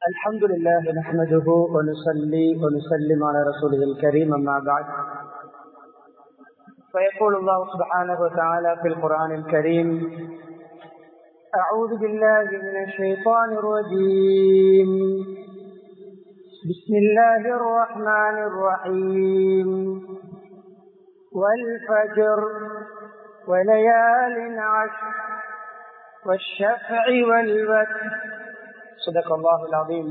الحمد لله نحمده ونصلي ونسلم على رسوله الكريم أما بعد فيقول الله سبحانه وتعالى في القرآن الكريم أعوذ بالله من الشيطان الرجيم بسم الله الرحمن الرحيم والفجر وليال عشر والشفع والوتر صدق الله العظيم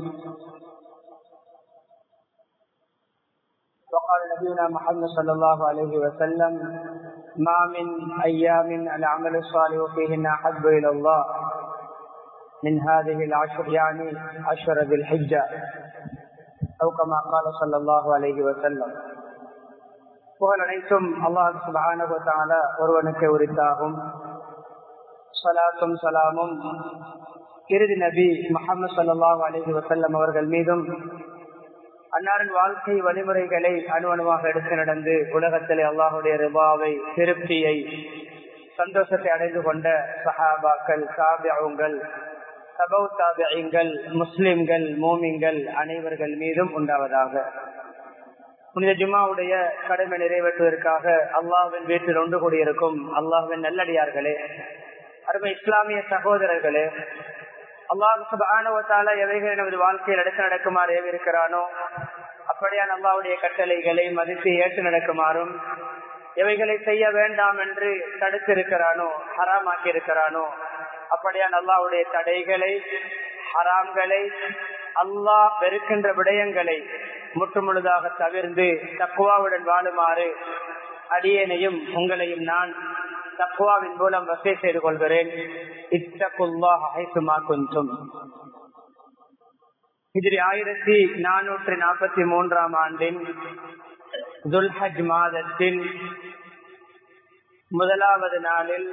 وقال نبينا محمد صلى الله عليه وسلم ما من أيام العمل الصالح فيهن أحب إلى الله من هذه العشر يعني عشر ذي الحجة أو كما قال صلى الله عليه وسلم புகழ் அனைத்தும் அல்லாஹ் சுபானு தாலா ஒருவனுக்கு உரித்தாகும் சலாத்தும் சலாமும் இறுதி நபி முகமது சல்லாஹ் அலஹி வசல்லம் அவர்கள் மீதும் அன்னாரின் வாழ்க்கை வழிமுறைகளை அணுவணுவாக எடுத்து நடந்து உலகத்திலே அல்லாஹுடைய ரிபாவை திருப்தியை சந்தோஷத்தை அடைந்து கொண்ட சஹாபாக்கள் தாபியங்கள் சபௌ தாபியங்கள் முஸ்லிம்கள் மோமிங்கள் அனைவர்கள் மீதும் உண்டாவதாக புனித ஜுமாவுடைய கடமை நிறைவேற்றுவதற்காக அல்லாஹின் வீட்டில் ஒன்று கூடியிருக்கும் அல்லாஹுவின் நல்லடியார்களே அருமை இஸ்லாமிய சகோதரர்களே அல்லாஹு சுபானுவத்தால எவைகள் நமது வாழ்க்கையில் எடுத்து நடக்குமாறு ஏவிருக்கிறானோ அப்படியான் அல்லாவுடைய கட்டளைகளை மதித்து ஏற்று நடக்குமாறும் எவைகளை செய்ய வேண்டாம் என்று தடுத்திருக்கிறானோ ஹராமாக்கி இருக்கிறானோ அப்படியான் அல்லாவுடைய தடைகளை ஹராம்களை அல்லாஹ் வெறுக்கின்ற விடயங்களை முற்றுமுழுதாக தவிர்ந்து தக்குவாவுடன் வாழுமாறு அடியேனையும் உங்களையும் நான் தக்குவாவின் மூலம் வசதி செய்து கொள்கிறேன் இதில் ஆயிரத்தி நானூற்றி நாற்பத்தி மூன்றாம் ஆண்டின் துல்ஹஜ் மாதத்தின் முதலாவது நாளில்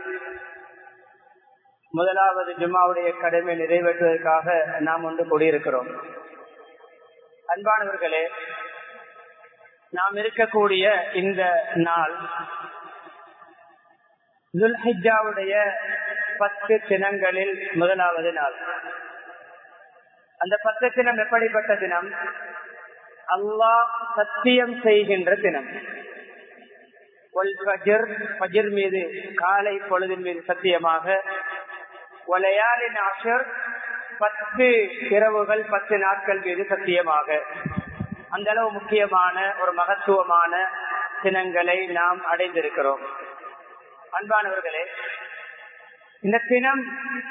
முதலாவது ஜுமாவுடைய கடமை நிறைவேற்றுவதற்காக நாம் ஒன்று கூடியிருக்கிறோம் அன்பானவர்களே நாம் இருக்கக்கூடிய இந்த நாள் துல்ஹிஜாவுடைய பத்து தினங்களில் முதலாவது நாள் அந்த பத்து தினம் எப்படிப்பட்ட தினம் அல்லாஹ் சத்தியம் செய்கின்ற தினம் பஜிர் மீது காலை பொழுதின் மீது சத்தியமாக ஒலையாலின் அஷர் பத்து இரவுகள் பத்து நாட்கள் மீது சத்தியமாக அந்த அளவு முக்கியமான ஒரு மகத்துவமான தினங்களை நாம் அடைந்திருக்கிறோம் அன்பானவர்களே இந்த தினம்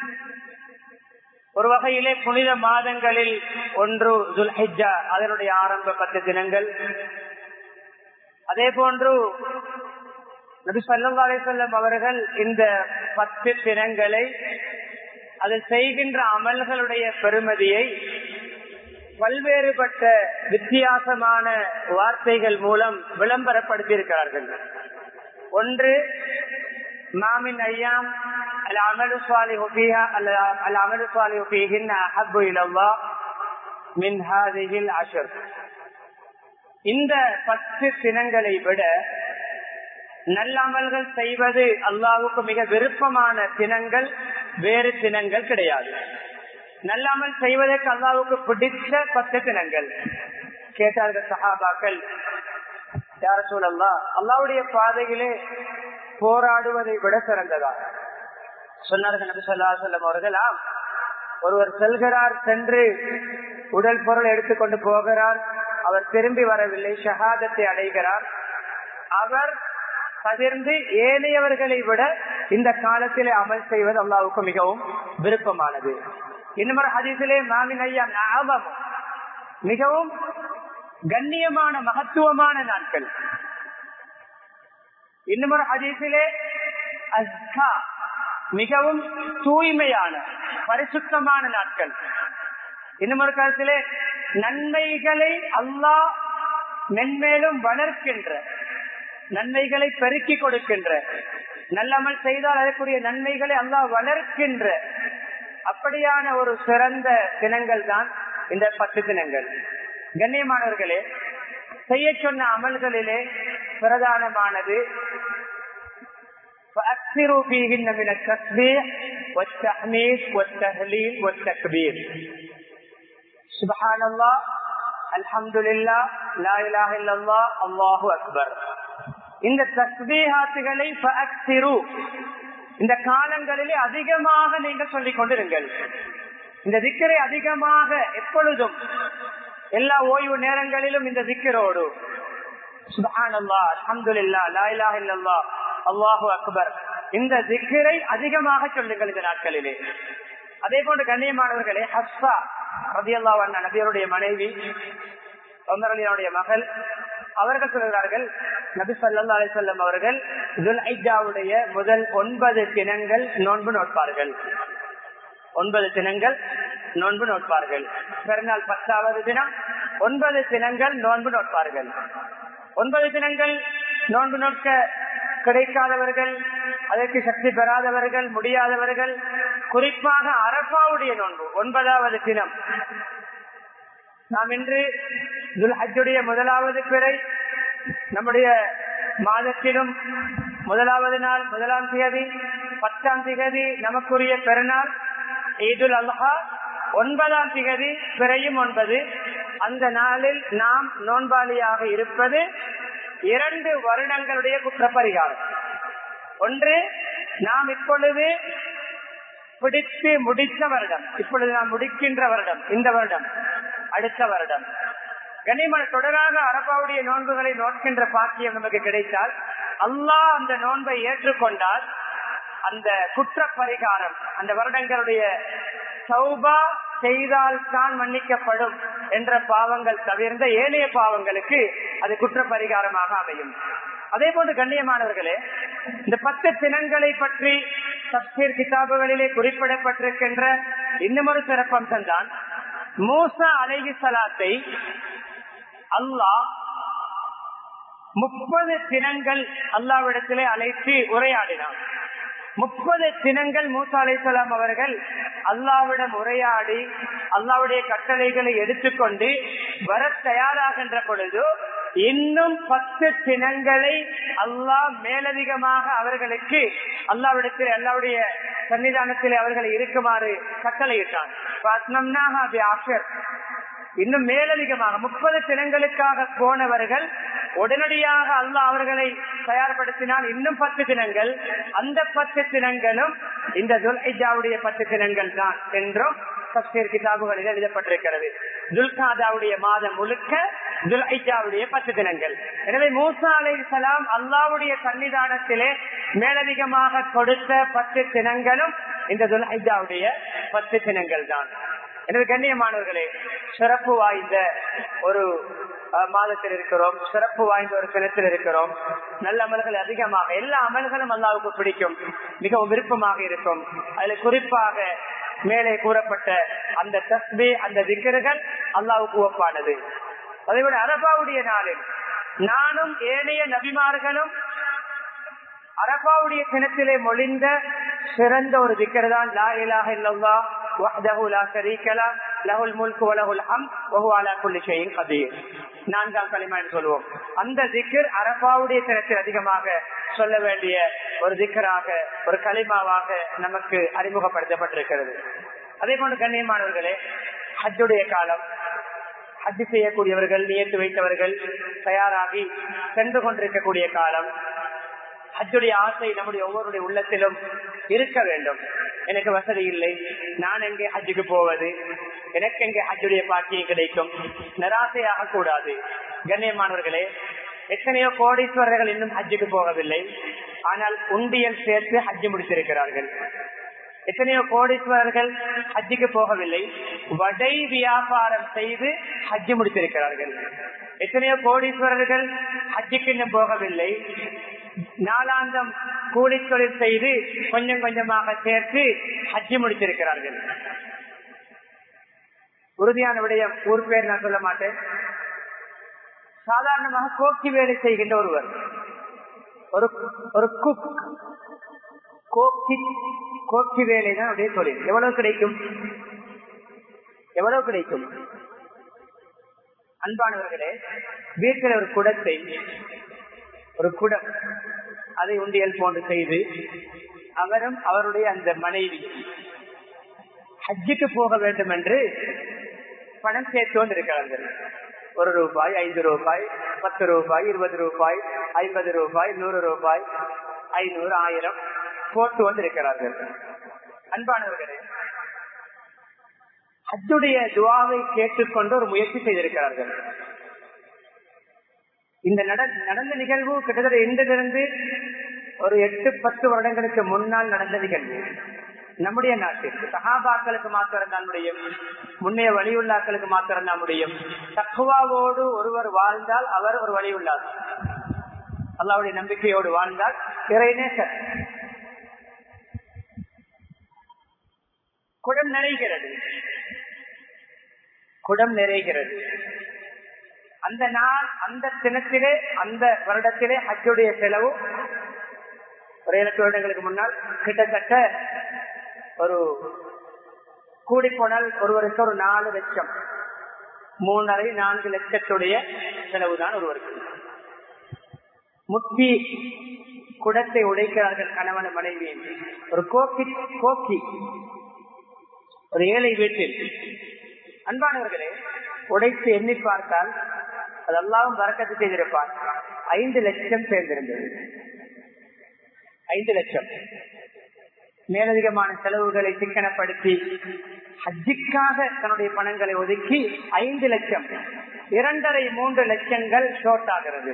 ஒரு வகையிலே புனித மாதங்களில் ஒன்று துல்ஹிஜா அதனுடைய ஆரம்ப பத்து தினங்கள் அதே போன்று நபி சல்லா அலிசல்லம் அவர்கள் இந்த பத்து தினங்களை அதில் செய்கின்ற அமல்களுடைய பெருமதியை பல்வேறுபட்ட வித்தியாசமான வார்த்தைகள் மூலம் விளம்பரப்படுத்தியிருக்கிறார்கள் ஒன்று மாமின் ஐயாம் العمل الصالح فيها العمل الصالح فيهن أحب إلى الله من هذه العشر இந்த பத்து தினங்களை விட நல்லமல்கள் செய்வது அல்லாவுக்கு மிக விருப்பமான தினங்கள் வேறு தினங்கள் கிடையாது நல்லாமல் செய்வதற்கு அல்லாவுக்கு பிடித்த பத்து தினங்கள் கேட்டார்கள் சஹாபாக்கள் யார சூழல்லா அல்லாவுடைய பாதையிலே போராடுவதை விட சிறந்ததா சொன்னார்கள் நபி சொல்லா சொல்லம் அவர்களாம் ஒருவர் செல்கிறார் சென்று உடல் பொருள் எடுத்துக்கொண்டு போகிறார் அவர் திரும்பி வரவில்லை ஷஹாதத்தை அடைகிறார் அவர் பகிர்ந்து ஏனையவர்களை விட இந்த காலத்திலே அமல் செய்வது அல்லாவுக்கு மிகவும் விருப்பமானது இன்னும் ஹதீசிலே மாமின் ஐயா ஞாபகம் மிகவும் கண்ணியமான மகத்துவமான நாட்கள் இன்னும் ஹதீசிலே அஸ்கா மிகவும் தூய்மையான பரிசுத்தமான நாட்கள் இன்னும் ஒரு காலத்திலே நன்மைகளை அல்லாஹ் மென்மேலும் வளர்க்கின்ற நன்மைகளை பெருக்கி கொடுக்கின்ற நல்லமல் செய்தால் அதற்குரிய நன்மைகளை அல்லாஹ் வளர்க்கின்ற அப்படியான ஒரு சிறந்த தினங்கள் தான் இந்த பத்து தினங்கள் கண்ணியமானவர்களே செய்ய சொன்ன அமல்களிலே பிரதானமானது فأكثروا فيهن من التسبيح والتحميد والتهليل والتكبير சுபஹானல்லா அல்ஹம்துலில்லா லா இலாஹ இல்லல்லா அல்லாஹு அக்பர் இந்த தஸ்பீஹாத்துகளை ஃபஅக்ஸிரு இந்த காலங்களிலே அதிகமாக நீங்கள் சொல்லிக் கொண்டிருங்கள் இந்த திக்கரை அதிகமாக எப்பொழுதும் எல்லா ஓய்வு நேரங்களிலும் இந்த திக்கரோடு சுபஹானல்லா அல்ஹம்துலில்லா லா இலாஹ இல்லல்லா அல்லாஹு அக்பர் இந்த திக்கரை அதிகமாக சொல்லுங்கள் இந்த நாட்களிலே அதே போன்று கண்ணியமானவர்களே ஹஸ்ஸா ரதியல்லாஹு அன்ஹா நபியருடைய மனைவி உமரலியாவுடைய மகள் அவர்கள் சொல்கிறார்கள் நபி சல்லா அலிசல்லம் அவர்கள் துல்ஐஜாவுடைய முதல் ஒன்பது தினங்கள் நோன்பு நோட்பார்கள் ஒன்பது தினங்கள் நோன்பு நோட்பார்கள் பிறநாள் பத்தாவது தினம் ஒன்பது தினங்கள் நோன்பு நோட்பார்கள் ஒன்பது தினங்கள் நோன்பு நோட்க கிடைக்காதவர்கள் அதற்கு சக்தி பெறாதவர்கள் முடியாதவர்கள் குறிப்பாக அரபாவுடைய நோன்பு ஒன்பதாவது தினம் நாம் இன்று துல்ஹஜுடைய முதலாவது பிறை நம்முடைய மாதத்திலும் முதலாவது நாள் முதலாம் தேதி பத்தாம் திகதி நமக்குரிய பெருநாள் ஈதுல் அல்ஹா ஒன்பதாம் திகதி பிறையும் ஒன்பது அந்த நாளில் நாம் நோன்பாளியாக இருப்பது இரண்டு வருடங்களுடைய குற்றப்பரிகாரம் ஒன்று நாம் இப்பொழுது பிடித்து முடித்த வருடம் இப்பொழுது நாம் முடிக்கின்ற வருடம் இந்த வருடம் அடுத்த வருடம் கனிமன் தொடராக அரபாவுடைய நோன்புகளை நோக்கின்ற பாக்கியம் நமக்கு கிடைத்தால் அல்லாஹ் அந்த நோன்பை ஏற்றுக்கொண்டால் அந்த குற்ற பரிகாரம் அந்த வருடங்களுடைய சௌபா செய்தால் தான் மன்னிக்கப்படும் என்ற பாவங்கள் தவிர்ந்த ஏனைய பாவங்களுக்கு அது குற்ற பரிகாரமாக அமையும் அதே போன்று கண்ணியமானவர்களே இந்த பத்து தினங்களை பற்றி தப்சீர் கிதாபுகளிலே குறிப்பிடப்பட்டிருக்கின்ற இன்னமொரு சிறப்பம்சம் தான் மூசா அலைகி சலாத்தை அல்லாஹ் முப்பது தினங்கள் அல்லாவிடத்திலே அழைத்து உரையாடினார் முப்பது தினங்கள் மூசா அலைசலாம் அவர்கள் அல்லாவிடம் உரையாடி அல்லாவுடைய கட்டளைகளை எடுத்துக்கொண்டு வர தயாராகின்ற பொழுது இன்னும் பத்து தினங்களை அல்லாஹ் மேலதிகமாக அவர்களுக்கு அல்லாவிடத்தில் அல்லாவுடைய சன்னிதானத்தில் அவர்களை இருக்குமாறு கட்டளையிட்டான் இன்னும் மேலதிகமாக முப்பது தினங்களுக்காக போனவர்கள் உடனடியாக அல்லாஹ் அவர்களை தயார்படுத்தினால் இன்னும் பத்து தினங்கள் அந்த பத்து தினங்களும் இந்த துல்ஹிஜாவுடைய பத்து தினங்கள் தான் என்றும் தப்சீர் கிதாபுகளில் எழுதப்பட்டிருக்கிறது துல்காதாவுடைய மாதம் முழுக்க துல்ஹிஜாவுடைய பத்து தினங்கள் எனவே மூசா அலை சலாம் அல்லாவுடைய சன்னிதானத்திலே மேலதிகமாக கொடுத்த பத்து தினங்களும் இந்த துல்ஹிஜாவுடைய பத்து தினங்கள் தான் எனவே கண்ணியமானவர்களே சிறப்பு வாய்ந்த ஒரு மாதத்தில் இருக்கிறோம் சிறப்பு வாய்ந்த ஒரு தினத்தில் இருக்கிறோம் நல்ல அமல்கள் அதிகமாக எல்லா அமல்களும் அல்லாவுக்கு பிடிக்கும் மிகவும் விருப்பமாக இருக்கும் அதுல குறிப்பாக மேலே கூறப்பட்ட அந்த தஸ்பி அந்த திக்கர்கள் அல்லாவுக்கு ஒப்பானது அதேபோல அரபாவுடைய நாளில் நானும் ஏனைய நபிமார்களும் அரபாவுடைய தினத்திலே மொழிந்த சிறந்த ஒரு திக்கர் தான் லா இலாஹ இல்லல்லா வஹ்தஹு லா ஷரீக லஹ் லஹுல் முல்கு வ லஹுல் ஹம்த் வ ஹுவ அலா குல்லி ஷைஇன் கதீர் நான்காம் கலிமா என்று சொல்வோம் அந்த திக்கர் அரபாவுடைய தினத்தில் அதிகமாக சொல்ல வேண்டிய ஒரு திக்கராக ஒரு களிமாவாக நமக்கு அறிமுகப்படுத்தப்பட்டிருக்கிறது அதே போன்று கண்ணியமானவர்களே ஹஜ்ஜுடைய காலம் ஹஜ்ஜு செய்யக்கூடியவர்கள் நியத்து வைத்தவர்கள் தயாராகி சென்று கொண்டிருக்கக்கூடிய காலம் ஹஜ்ஜுடைய ஆசை நம்முடைய ஒவ்வொருடைய உள்ளத்திலும் இருக்க வேண்டும் எனக்கு வசதி இல்லை நான் எங்கே ஹஜ்ஜுக்கு போவது எனக்கு எங்கே ஹஜ்ஜுடைய பாக்கியம் கிடைக்கும் நிராசையாக கூடாது கண்ணியமானவர்களே எத்தனையோ கோடீஸ்வரர்கள் இன்னும் ஹஜ்ஜுக்கு போகவில்லை ஆனால் உண்டியல் சேர்த்து ஹஜ்ஜு முடித்திருக்கிறார்கள் எத்தனையோ கோடீஸ்வரர்கள் ஹஜ்ஜுக்கு போகவில்லை வடை வியாபாரம் செய்து ஹஜ்ஜு முடித்திருக்கிறார்கள் எத்தனையோ கோடீஸ்வரர்கள் ஹஜ்ஜுக்கு இன்னும் போகவில்லை நாளாந்தம் கூலி தொழில் செய்து கொஞ்சம் கொஞ்சமாக சேர்த்து ஹஜ்ஜி முடித்திருக்கிறார்கள் உறுதியான விடயம் ஊர் பேர் நான் சொல்ல மாட்டேன் சாதாரணமாக கோக்கி வேலை செய்கின்ற ஒருவர் ஒரு ஒரு குக் கோக்கி கோக்கி வேலை தான் அப்படியே தொழில் எவ்வளவு கிடைக்கும் எவ்வளவு கிடைக்கும் அன்பானவர்களே வீட்டில் ஒரு குடத்தை ஒரு குடம் அதை உண்டியல் போன்று செய்து அவரும் அவருடைய அந்த மனைவி ஹஜ்ஜுக்கு போக வேண்டும் என்று பணம் சேர்த்து கொண்டிருக்கிறார்கள் ஒரு ரூபாய் ஐந்து ரூபாய் பத்து ரூபாய் இருபது ரூபாய் ஐம்பது ரூபாய் நூறு ரூபாய் ஐநூறு ஆயிரம் போட்டு கொண்டிருக்கிறார்கள் அன்பானவர்களே ஹஜ்ஜுடைய துவாவை கேட்டுக்கொண்டு ஒரு முயற்சி செய்திருக்கிறார்கள் இந்த நடந்த நிகழ்வு கிட்டத்தட்ட இன்றிலிருந்து ஒரு எட்டு பத்து வருடங்களுக்கு முன்னால் நடந்த நிகழ்வு நம்முடைய நாட்டில் சகாபாக்களுக்கு மாத்திரம் தான் முடியும் முன்னைய வழியுள்ளாக்களுக்கு மாத்திரம் தான் முடியும் தக்குவாவோடு ஒருவர் வாழ்ந்தால் அவர் ஒரு வழியுள்ளார் அல்லாவுடைய நம்பிக்கையோடு வாழ்ந்தால் இறைநேசர் குடம் நிறைகிறது குடம் நிறைகிறது அந்த நாள் அந்த தினத்திலே அந்த வருடத்திலே ஹஜ்ஜுடைய செலவு ஒரு இரண்டு வருடங்களுக்கு முன்னால் கிட்டத்தட்ட ஒரு கூடி போனால் ஒருவருக்கு ஒரு நாலு லட்சம் மூணரை நான்கு லட்சத்துடைய செலவுதான் ஒருவருக்கு முத்தி குடத்தை உடைக்கிறார்கள் கணவன மனைவி ஒரு கோக்கி கோக்கி ஒரு ஏழை வீட்டில் அன்பானவர்களே உடைத்து எண்ணி பார்த்தால் அதெல்லாம் வரக்கத்து செய்திருப்பார் ஐந்து லட்சம் சேர்ந்திருந்தது ஐந்து லட்சம் மேலதிகமான செலவுகளை சிக்கனப்படுத்தி ஹஜ்ஜிக்காக தன்னுடைய பணங்களை ஒதுக்கி ஐந்து லட்சம் இரண்டரை மூன்று லட்சங்கள் ஷோர்ட் ஆகிறது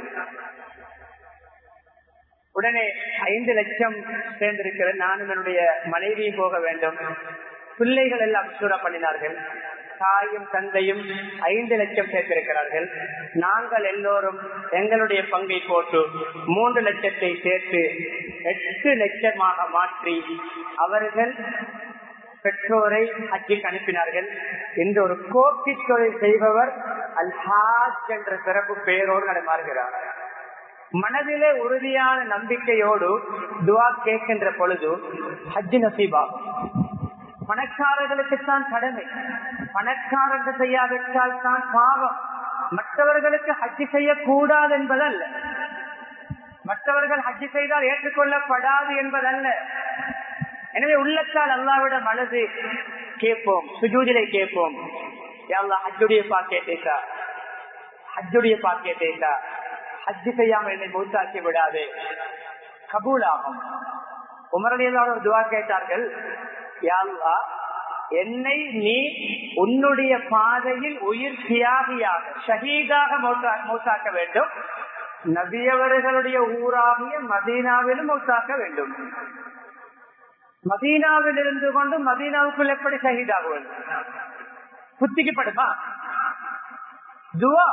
உடனே ஐந்து லட்சம் சேர்ந்திருக்கிறது நானும் என்னுடைய மனைவியும் போக வேண்டும் பிள்ளைகள் எல்லாம் சூட பண்ணினார்கள் தாயும் தந்தையும் ஐந்து லட்சம் சேர்த்திருக்கிறார்கள் நாங்கள் எல்லோரும் எங்களுடைய பங்கை போட்டு மூன்று லட்சத்தை சேர்த்து எட்டு லட்சமாக மாற்றி அவர்கள் பெற்றோரை அச்சிக்கு அனுப்பினார்கள் என்று ஒரு கோப்பி தொழில் செய்பவர் அல்ஹாஜ் என்ற சிறப்பு பெயரோடு நடமாறுகிறார் மனதிலே உறுதியான நம்பிக்கையோடு துவா கேட்கின்ற பொழுது ஹஜ்ஜி நசீபா பணக்காரர்களுக்குத்தான் கடமை பணக்காரர்கள் செய்யாவிட்டால் தான் பாவம் மற்றவர்களுக்கு ஹஜ்ஜி செய்யக்கூடாது என்பதல்ல மற்றவர்கள் ஹஜ்ஜி செய்தால் ஏற்றுக்கொள்ளப்படாது என்பதல்ல எனவே உள்ளத்தால் அல்லாவிடம் அழுது கேட்போம் சுஜூதிலை கேட்போம் யாழ்லா ஹஜ்ஜுடைய பாக்கியத்தை ஹஜ்ஜுடைய பாக்கியத்தை ஹஜ்ஜி செய்யாமல் என்னை மூத்தாக்கி விடாது கபூலாகும் உமரடியதோட ஒரு துவா கேட்டார்கள் யாழ்லா என்னை நீ உன்னுடைய பாதையில் உயிர் தியாகியாக ஷஹீதாக மூத்தாக்க வேண்டும் நபியவர்களுடைய ஊராகிய மதீனாவிலும் மூத்தாக்க வேண்டும் மதீனாவில் இருந்து கொண்டு மதீனாவுக்குள் எப்படி ஷஹீதாக வேண்டும் புத்திக்கப்படுமா துவா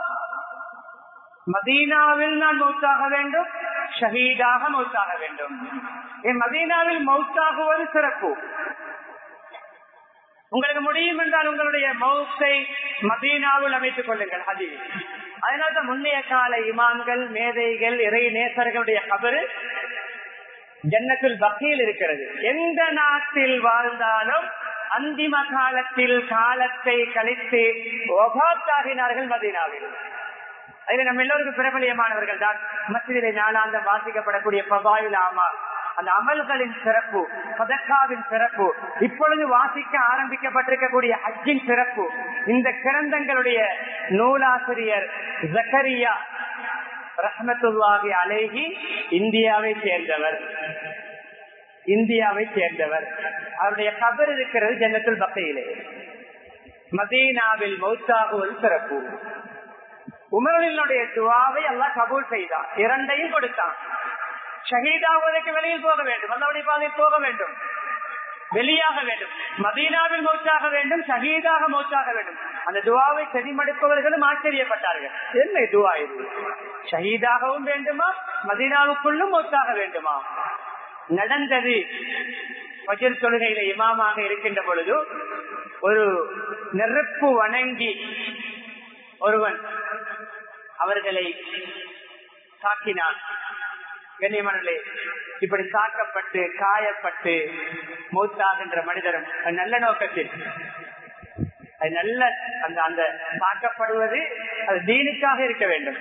மதீனாவில் நான் மௌத்தாக வேண்டும் ஷஹீதாக மௌத்தாக வேண்டும் என் மதீனாவில் மௌத்தாகுவது சிறப்பு உங்களுக்கு முடியும் என்றால் உங்களுடைய மௌத்தை மதீனாவில் அமைத்துக் கொள்ளுங்கள் அது அதனால்தான் முன்னைய கால இமான்கள் மேதைகள் இறை நேசர்களுடைய கபரு ஜன்னத்தில் பக்தியில் இருக்கிறது எந்த நாட்டில் வாழ்ந்தாலும் அந்திம காலத்தில் காலத்தை கழித்து ஒபாத்தாகினார்கள் மதீனாவில் அதில் நம்ம எல்லோருக்கும் பிரபலியமானவர்கள் தான் மத்தியிலே நாளாந்தம் வாசிக்கப்படக்கூடிய பபாயில் ஆமா அந்த அமல்களின் சிறப்பு பதக்காவின் சிறப்பு இப்பொழுது வாசிக்க ஆரம்பிக்கப்பட்டிருக்கக்கூடிய அஜின் சிறப்பு இந்த கிரந்தங்களுடைய நூலாசிரியர் ஜக்கரியா ரஹமத்துல்லாஹி அலேஹி இந்தியாவை சேர்ந்தவர் இந்தியாவை சேர்ந்தவர் அவருடைய கபர் இருக்கிறது ஜன்னத்துல் பக்கையிலே மதீனாவில் மௌத்தாகுவது சிறப்பு உமரனுடைய துவாவை எல்லாம் கபூல் செய்தான் இரண்டையும் கொடுத்தான் ஷஹீதாவதற்கு வெளியில் போக வேண்டும் அல்லாவுடைய பாதையில் போக வேண்டும் வெளியாக வேண்டும் மதீனாவில் மௌச்சாக வேண்டும் ஷஹீதாக மௌச்சாக வேண்டும் அந்த துவாவை செதிமடுப்பவர்களும் ஆச்சரியப்பட்டார்கள் என்ன துவா இது ஷஹீதாகவும் வேண்டுமா மதீனாவுக்குள்ளும் மௌச்சாக வேண்டுமா நடந்தது வஜர் தொழுகையில இமாமாக இருக்கின்ற பொழுது ஒரு நெருப்பு வணங்கி ஒருவன் அவர்களை தாக்கினான் கண்ணியமானே இப்படி தாக்கப்பட்டு காயப்பட்டு மூத்தாகின்ற மனிதரும் நல்ல நோக்கத்தில் அது நல்ல அந்த அந்த தாக்கப்படுவது அது தீனுக்காக இருக்க வேண்டும்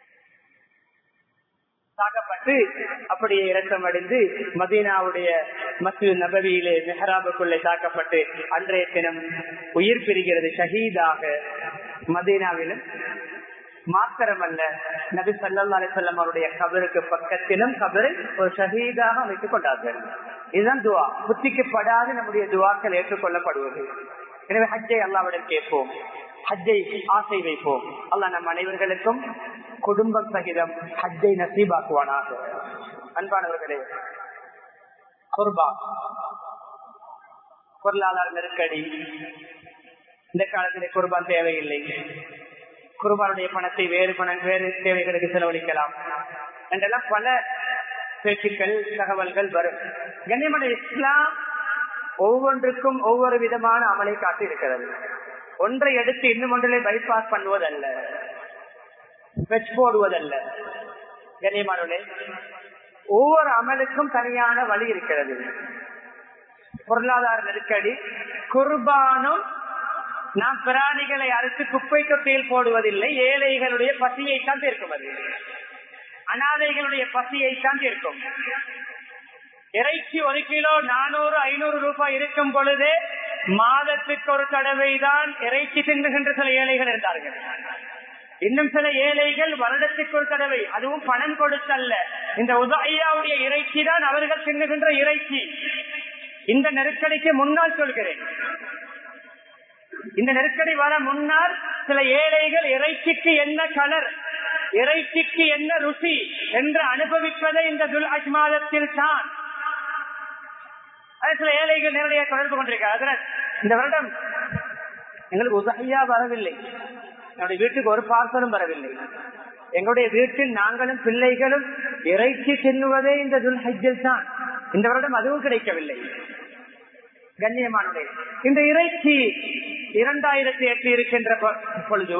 தாக்கப்பட்டு அப்படியே இரக்கம் அடைந்து மதீனாவுடைய மத்திய நபவியிலே மெஹராபுக்குள்ளே தாக்கப்பட்டு அன்றைய தினம் உயிர் பெறுகிறது ஷஹீதாக மதீனாவிலும் மாத்திரமல்ல நபி சல்லா அலிசல்லம் அவருடைய கபருக்கு பக்கத்திலும் கபரை ஒரு ஷஹீதாக அமைத்துக் கொண்டார்கள் இதுதான் துவா புத்திக்கப்படாது நம்முடைய துவாக்கள் ஏற்றுக்கொள்ளப்படுவது எனவே ஹஜ்ஜை அல்லாவிடம் கேட்போம் ஹஜ்ஜை ஆசை வைப்போம் அல்லா நம் அனைவர்களுக்கும் குடும்பம் சகிதம் ஹஜ்ஜை நசீபாக்குவானாக அன்பானவர்களே குர்பா பொருளாதார நெருக்கடி இந்த காலத்திலே குர்பான் தேவையில்லை குர்பானுடைய பணத்தை வேறு பணம் வேறு தேவைகளுக்கு செலவழிக்கலாம் என்றெல்லாம் பல பேச்சுக்கள் தகவல்கள் வரும் கண்ணியமான இஸ்லாம் ஒவ்வொன்றுக்கும் ஒவ்வொரு விதமான அமலை காட்டி இருக்கிறது ஒன்றை எடுத்து இன்னும் ஒன்றிலே பைபாஸ் பண்ணுவதல்ல வெச் போடுவதல்ல கண்ணியமானவர்களே ஒவ்வொரு அமலுக்கும் தனியான வழி இருக்கிறது பொருளாதார நெருக்கடி குர்பானும் நாம் பிராணிகளை அறுத்து குப்பை தொட்டியில் போடுவதில்லை ஏழைகளுடைய பசியைத்தான் தீர்க்கும் அது அனாதைகளுடைய பசியைத்தான் தீர்க்கும் இறைச்சி ஒரு கிலோ நானூறு ஐநூறு ரூபாய் இருக்கும் பொழுதே மாதத்துக்கு ஒரு தடவை தான் இறைச்சி தின்னுகின்ற சில ஏழைகள் இருந்தார்கள் இன்னும் சில ஏழைகள் வருடத்துக்கு ஒரு தடவை அதுவும் பணம் கொடுத்தல்ல இந்த உதயாவுடைய இறைச்சி தான் அவர்கள் தின்னுகின்ற இறைச்சி இந்த நெருக்கடிக்கு முன்னால் சொல்கிறேன் இந்த நெருக்கடி வர முன்னால் சில ஏழைகள் இறைச்சிக்கு என்ன கலர் இறைச்சிக்கு என்ன ருசி என்று அனுபவிப்பதை இந்த துல் அஜ் மாதத்தில் தான் சில ஏழைகள் நேரடியாக தொடர்பு கொண்டிருக்கிறார் இந்த வருடம் எங்களுக்கு உதவியா வரவில்லை என்னுடைய வீட்டுக்கு ஒரு பார்சலும் வரவில்லை எங்களுடைய வீட்டில் நாங்களும் பிள்ளைகளும் இறைச்சி தின்னுவதே இந்த துல் ஹஜ்ஜில் தான் இந்த வருடம் அதுவும் கிடைக்கவில்லை கண்ணியமானுடைய இந்த இறைச்சி இரண்டாயிரத்தி எட்டு இருக்கின்ற பொழுது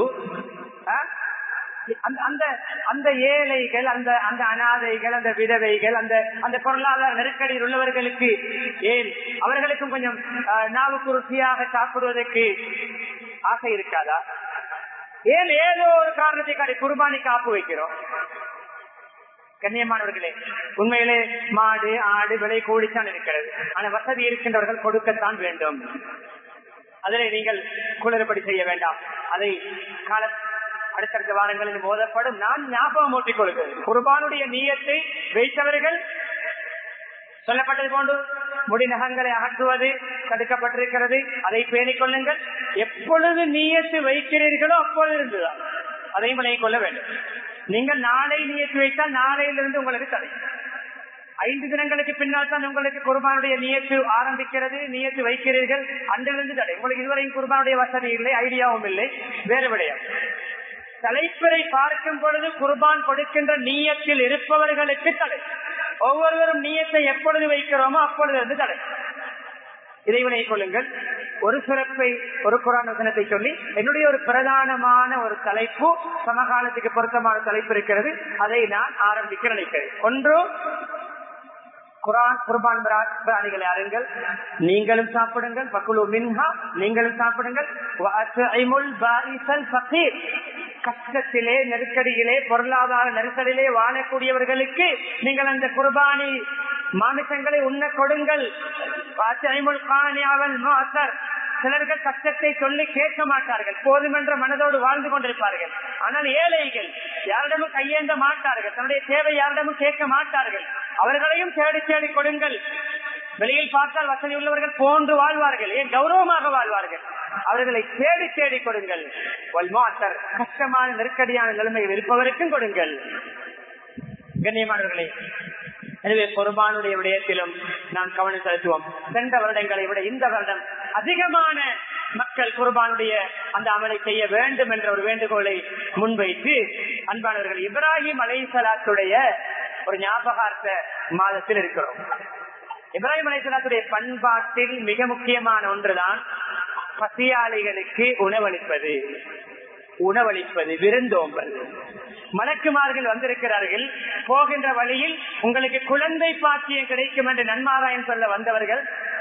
அந்த அந்த ஏழைகள் அந்த அந்த அனாதைகள் அந்த விதவைகள் அந்த அந்த பொருளாதார நெருக்கடியில் உள்ளவர்களுக்கு ஏன் அவர்களுக்கும் கொஞ்சம் நாவுக்கு ருசியாக சாப்பிடுவதற்கு ஆசை இருக்காதா ஏன் ஏதோ ஒரு காரணத்தை காட்டி குர்பானி காப்பு வைக்கிறோம் கண்ணியமானவர்களே உண்மையிலே மாடு ஆடு விலை கூடித்தான் இருக்கிறது ஆனா வசதி இருக்கின்றவர்கள் கொடுக்கத்தான் வேண்டும் அதிலே நீங்கள் குளறுபடி செய்ய வேண்டாம் அதை கால அடுத்தடுத்த வாரங்களில் போதப்படும் நான் ஞாபகம் ஊட்டிக் கொள்கிறேன் குர்பானுடைய நீயத்தை வைத்தவர்கள் சொல்லப்பட்டது போன்று முடிநகங்களை அகற்றுவது தடுக்கப்பட்டிருக்கிறது அதை பேணிக் கொள்ளுங்கள் எப்பொழுது நீயத்து வைக்கிறீர்களோ அப்பொழுது இருந்துதான் அதையும் விலகிக் கொள்ள வேண்டும் நீங்கள் நாளை நீயத்து வைத்தால் நாளையிலிருந்து உங்களுக்கு தடை ஐந்து தினங்களுக்கு பின்னால் தான் உங்களுக்கு குர்பானுடைய நியத்து ஆரம்பிக்கிறது நியத்து வைக்கிறீர்கள் அன்றிலிருந்து தடை உங்களுக்கு இதுவரையும் குர்பானுடைய வசதி இல்லை ஐடியாவும் இல்லை வேறு விடயம் தலைப்பரை பார்க்கும் பொழுது குர்பான் கொடுக்கின்ற நீயத்தில் இருப்பவர்களுக்கு தடை ஒவ்வொருவரும் நீயத்தை எப்பொழுது வைக்கிறோமோ அப்பொழுது இருந்து தடை இதை வினைக் கொள்ளுங்கள் ஒரு சிறப்பை ஒரு குரான் வசனத்தை சொல்லி என்னுடைய ஒரு பிரதானமான ஒரு தலைப்பு சமகாலத்துக்கு பொருத்தமான தலைப்பு இருக்கிறது அதை நான் ஆரம்பிக்க நினைக்கிறேன் ஒன்று குரான் குர்பான் பிராணிகளை அருங்கள் நீங்களும் சாப்பிடுங்கள் பக்குழு மின்ஹா நீங்களும் சாப்பிடுங்கள் கஷ்டத்திலே நெருக்கடியிலே பொருளாதார நெருக்கடியிலே வாழக்கூடியவர்களுக்கு நீங்கள் அந்த குர்பானி மாமிசங்களை உண்ண கொடுங்கள் சிலர்கள் கஷ்டத்தை சொல்லி கேட்க மாட்டார்கள் போதுமென்ற மனதோடு வாழ்ந்து கொண்டிருப்பார்கள் ஆனால் ஏழைகள் யாரிடமும் கையேந்த மாட்டார்கள் தன்னுடைய தேவை யாரிடமும் கேட்க மாட்டார்கள் அவர்களையும் தேடி தேடி கொடுங்கள் வெளியில் பார்த்தால் வசதி உள்ளவர்கள் போன்று வாழ்வார்கள் ஏன் கௌரவமாக வாழ்வார்கள் அவர்களை தேடி தேடி கொடுங்கள் கஷ்டமான நெருக்கடியான நிலைமையில் இருப்பவருக்கும் கொடுங்கள் கண்ணியமானவர்களே எனவே குர்பானுடைய விடயத்திலும் நாம் கவனம் செலுத்துவோம் சென்ற வருடங்களை விட இந்த வருடம் அதிகமான மக்கள் குர்பானுடைய அந்த அமலை செய்ய வேண்டும் என்ற ஒரு வேண்டுகோளை முன்வைத்து அன்பானவர்கள் இப்ராஹிம் அலைசலாத்துடைய ஒரு ஞாபகார்த்த மாதத்தில் இருக்கிறோம் இப்ராஹிம் அலைசலாத்துடைய பண்பாட்டில் மிக முக்கியமான ஒன்றுதான் பசியாளிகளுக்கு உணவளிப்பது உணவளிப்பது விருந்தோம்பல் மலக்குமார்கள் வந்திருக்கிறார்கள் போகின்ற வழியில் உங்களுக்கு குழந்தை பாக்கியம் கிடைக்கும் என்று நன்மாராயன் சொல்ல வந்தவர்கள்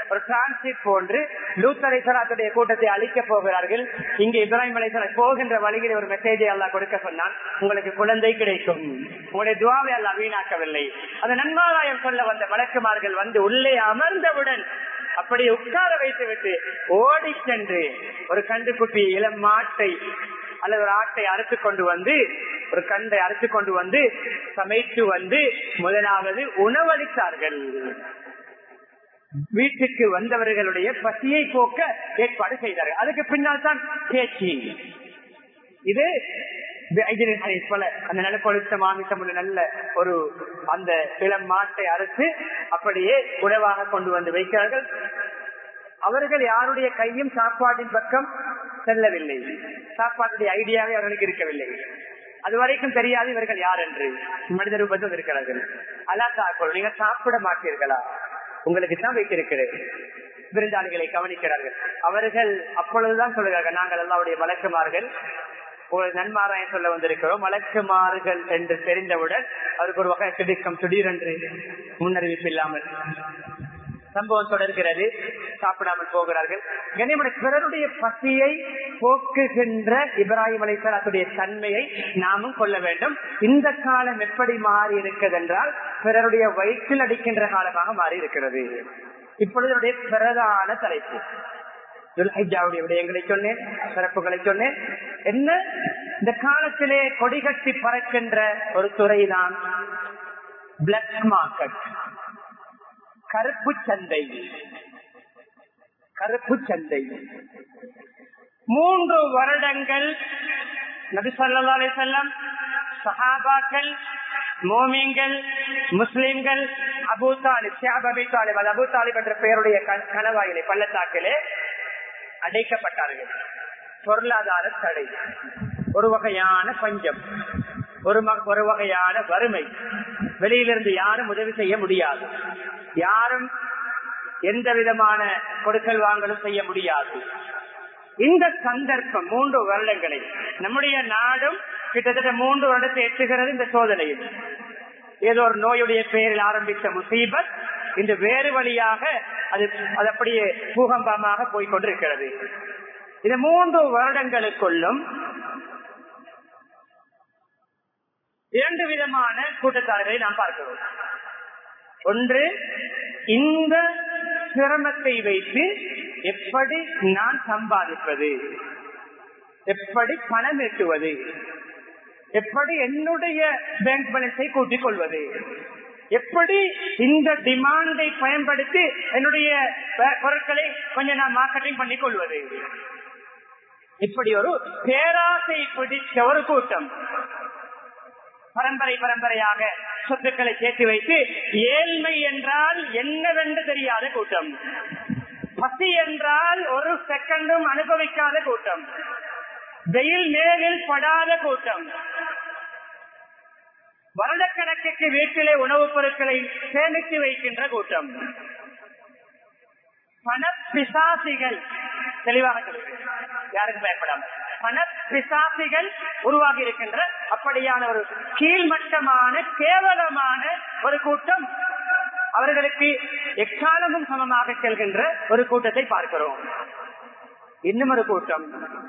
ஒரு டிரான்சிட் போன்று லூத்தரை சலாத்துடைய கூட்டத்தை அழிக்க போகிறார்கள் இங்கே இப்ராஹிம் அலைசலாம் போகின்ற வழியில் ஒரு மெசேஜை எல்லாம் கொடுக்க சொன்னான் உங்களுக்கு குழந்தை கிடைக்கும் உங்களுடைய துவாவை எல்லாம் வீணாக்கவில்லை அந்த நன்மாராயம் சொல்ல வந்த வழக்குமார்கள் வந்து உள்ளே அமர்ந்தவுடன் அப்படி உட்கார வைத்து விட்டு ஓடி சென்று ஒரு கண்டுக்குட்டி இளம் மாட்டை அல்லது ஒரு ஆட்டை அறுத்து கொண்டு வந்து ஒரு கண்டை அறுத்து கொண்டு வந்து சமைத்து வந்து முதலாவது உணவளித்தார்கள் வீட்டுக்கு வந்தவர்களுடைய பசியை போக்க ஏற்பாடு செய்தார்கள் அதுக்கு பின்னால் தான் பேச்சு இது போல அந்த நல்ல கொளுத்த மாமிசம் உள்ள நல்ல ஒரு அந்த இளம் மாட்டை அறுத்து அப்படியே உணவாக கொண்டு வந்து வைக்கிறார்கள் அவர்கள் யாருடைய கையும் சாப்பாட்டின் பக்கம் செல்லவில்லை சாப்பாட்டுடைய ஐடியாவே அவர்களுக்கு இருக்கவில்லை அது வரைக்கும் தெரியாது இவர்கள் யார் என்று மனித ரூபத்தில் இருக்கிறார்கள் அல்லா சாக்கோள் நீங்க சாப்பிட மாட்டீர்களா உங்களுக்கு தான் வைத்திருக்கிறேன் விருந்தாளிகளை கவனிக்கிறார்கள் அவர்கள் அப்பொழுதுதான் சொல்லுகிறார்கள் நாங்கள் எல்லாருடைய வழக்குமார்கள் ஒரு நன்மாராயம் சொல்ல வந்திருக்கிறோம் வழக்குமார்கள் என்று தெரிந்தவுடன் அவருக்கு ஒரு வகை திடுக்கம் திடீரென்று முன்னறிவிப்பு இல்லாமல் சம்பவம் தொடர்கிறது சாப்பிடாமல் போகிறார்கள் கனிமனை பிறருடைய பசியை போக்குகின்ற இப்ராஹிம் அலைசலாத்துடைய தன்மையை நாமும் கொள்ள வேண்டும் இந்த காலம் எப்படி மாறி இருக்கிறது என்றால் பிறருடைய வயிற்றில் அடிக்கின்ற காலமாக மாறி இருக்கிறது இப்பொழுது பிரதான தலைப்பு துல்ஹிஜாவுடைய விடயங்களை சொன்னேன் சிறப்புகளை சொன்னேன் என்ன இந்த காலத்திலே கொடிகட்டி பறக்கின்ற ஒரு துறைதான் பிளாக் மார்க்கெட் கருப்பு சந்தை கருப்பு சந்தை மூன்று வருடங்கள் நபி சொல்லா செல்லம் சஹாபாக்கள் மோமியங்கள் முஸ்லிம்கள் அபு தாலிப் ஷியாப் அபி தாலிப் அது அபு தாலிப் என்ற பெயருடைய கணவாயிலே பள்ளத்தாக்கிலே அடைக்கப்பட்டார்கள் பொருளாதார தடை ஒரு வகையான பஞ்சம் ஒரு ஒரு வகையான வறுமை வெளியிலிருந்து யாரும் உதவி செய்ய முடியாது யாரும் எந்த விதமான கொடுக்கல் வாங்கலும் செய்ய முடியாது இந்த சந்தர்ப்பம் மூன்று வருடங்களை நம்முடைய நாடும் கிட்டத்தட்ட மூன்று வருடத்தை எட்டுகிறது இந்த சோதனையில் ஏதோ ஒரு நோயுடைய பெயரில் ஆரம்பித்த முசீபத் இந்த வேறு வழியாக அது அது அப்படியே பூகம்பமாக போய்கொண்டிருக்கிறது இந்த மூன்று வருடங்களுக்குள்ளும் இரண்டு விதமான கூட்டத்தார்களை நாம் பார்க்கிறோம் ஒன்று இந்த சிரமத்தை வைத்து எப்படி நான் சம்பாதிப்பது எப்படி பணம் எட்டுவது எப்படி என்னுடைய பேங்க் பேலன்ஸை கூட்டிக் கொள்வது எப்படி இந்த டிமாண்டை பயன்படுத்தி என்னுடைய பொருட்களை கொஞ்சம் நான் மார்க்கெட்டிங் பண்ணி கொள்வது இப்படி ஒரு பேராசை பிடிச்ச ஒரு கூட்டம் பரம்பரை பரம்பரையாக சொத்துக்களை சேர்த்து வைத்து ஏழ்மை என்றால் என்னவென்று தெரியாத கூட்டம் பசி என்றால் ஒரு செகண்டும் அனுபவிக்காத கூட்டம் வெயில் மேலில் படாத கூட்டம் வருடக்கணக்குக்கு வீட்டிலே உணவுப் பொருட்களை சேமித்து வைக்கின்ற கூட்டம் பணப்பிசாசிகள் தெளிவாக சொல்கிறேன் யாருக்கு பயப்படாம பணப்பிசாசிகள் உருவாகி இருக்கின்ற அப்படியான ஒரு கீழ்மட்டமான கேவலமான ஒரு கூட்டம் அவர்களுக்கு எக்காலமும் சமமாக செல்கின்ற ஒரு கூட்டத்தை பார்க்கிறோம் இன்னும் ஒரு கூட்டம்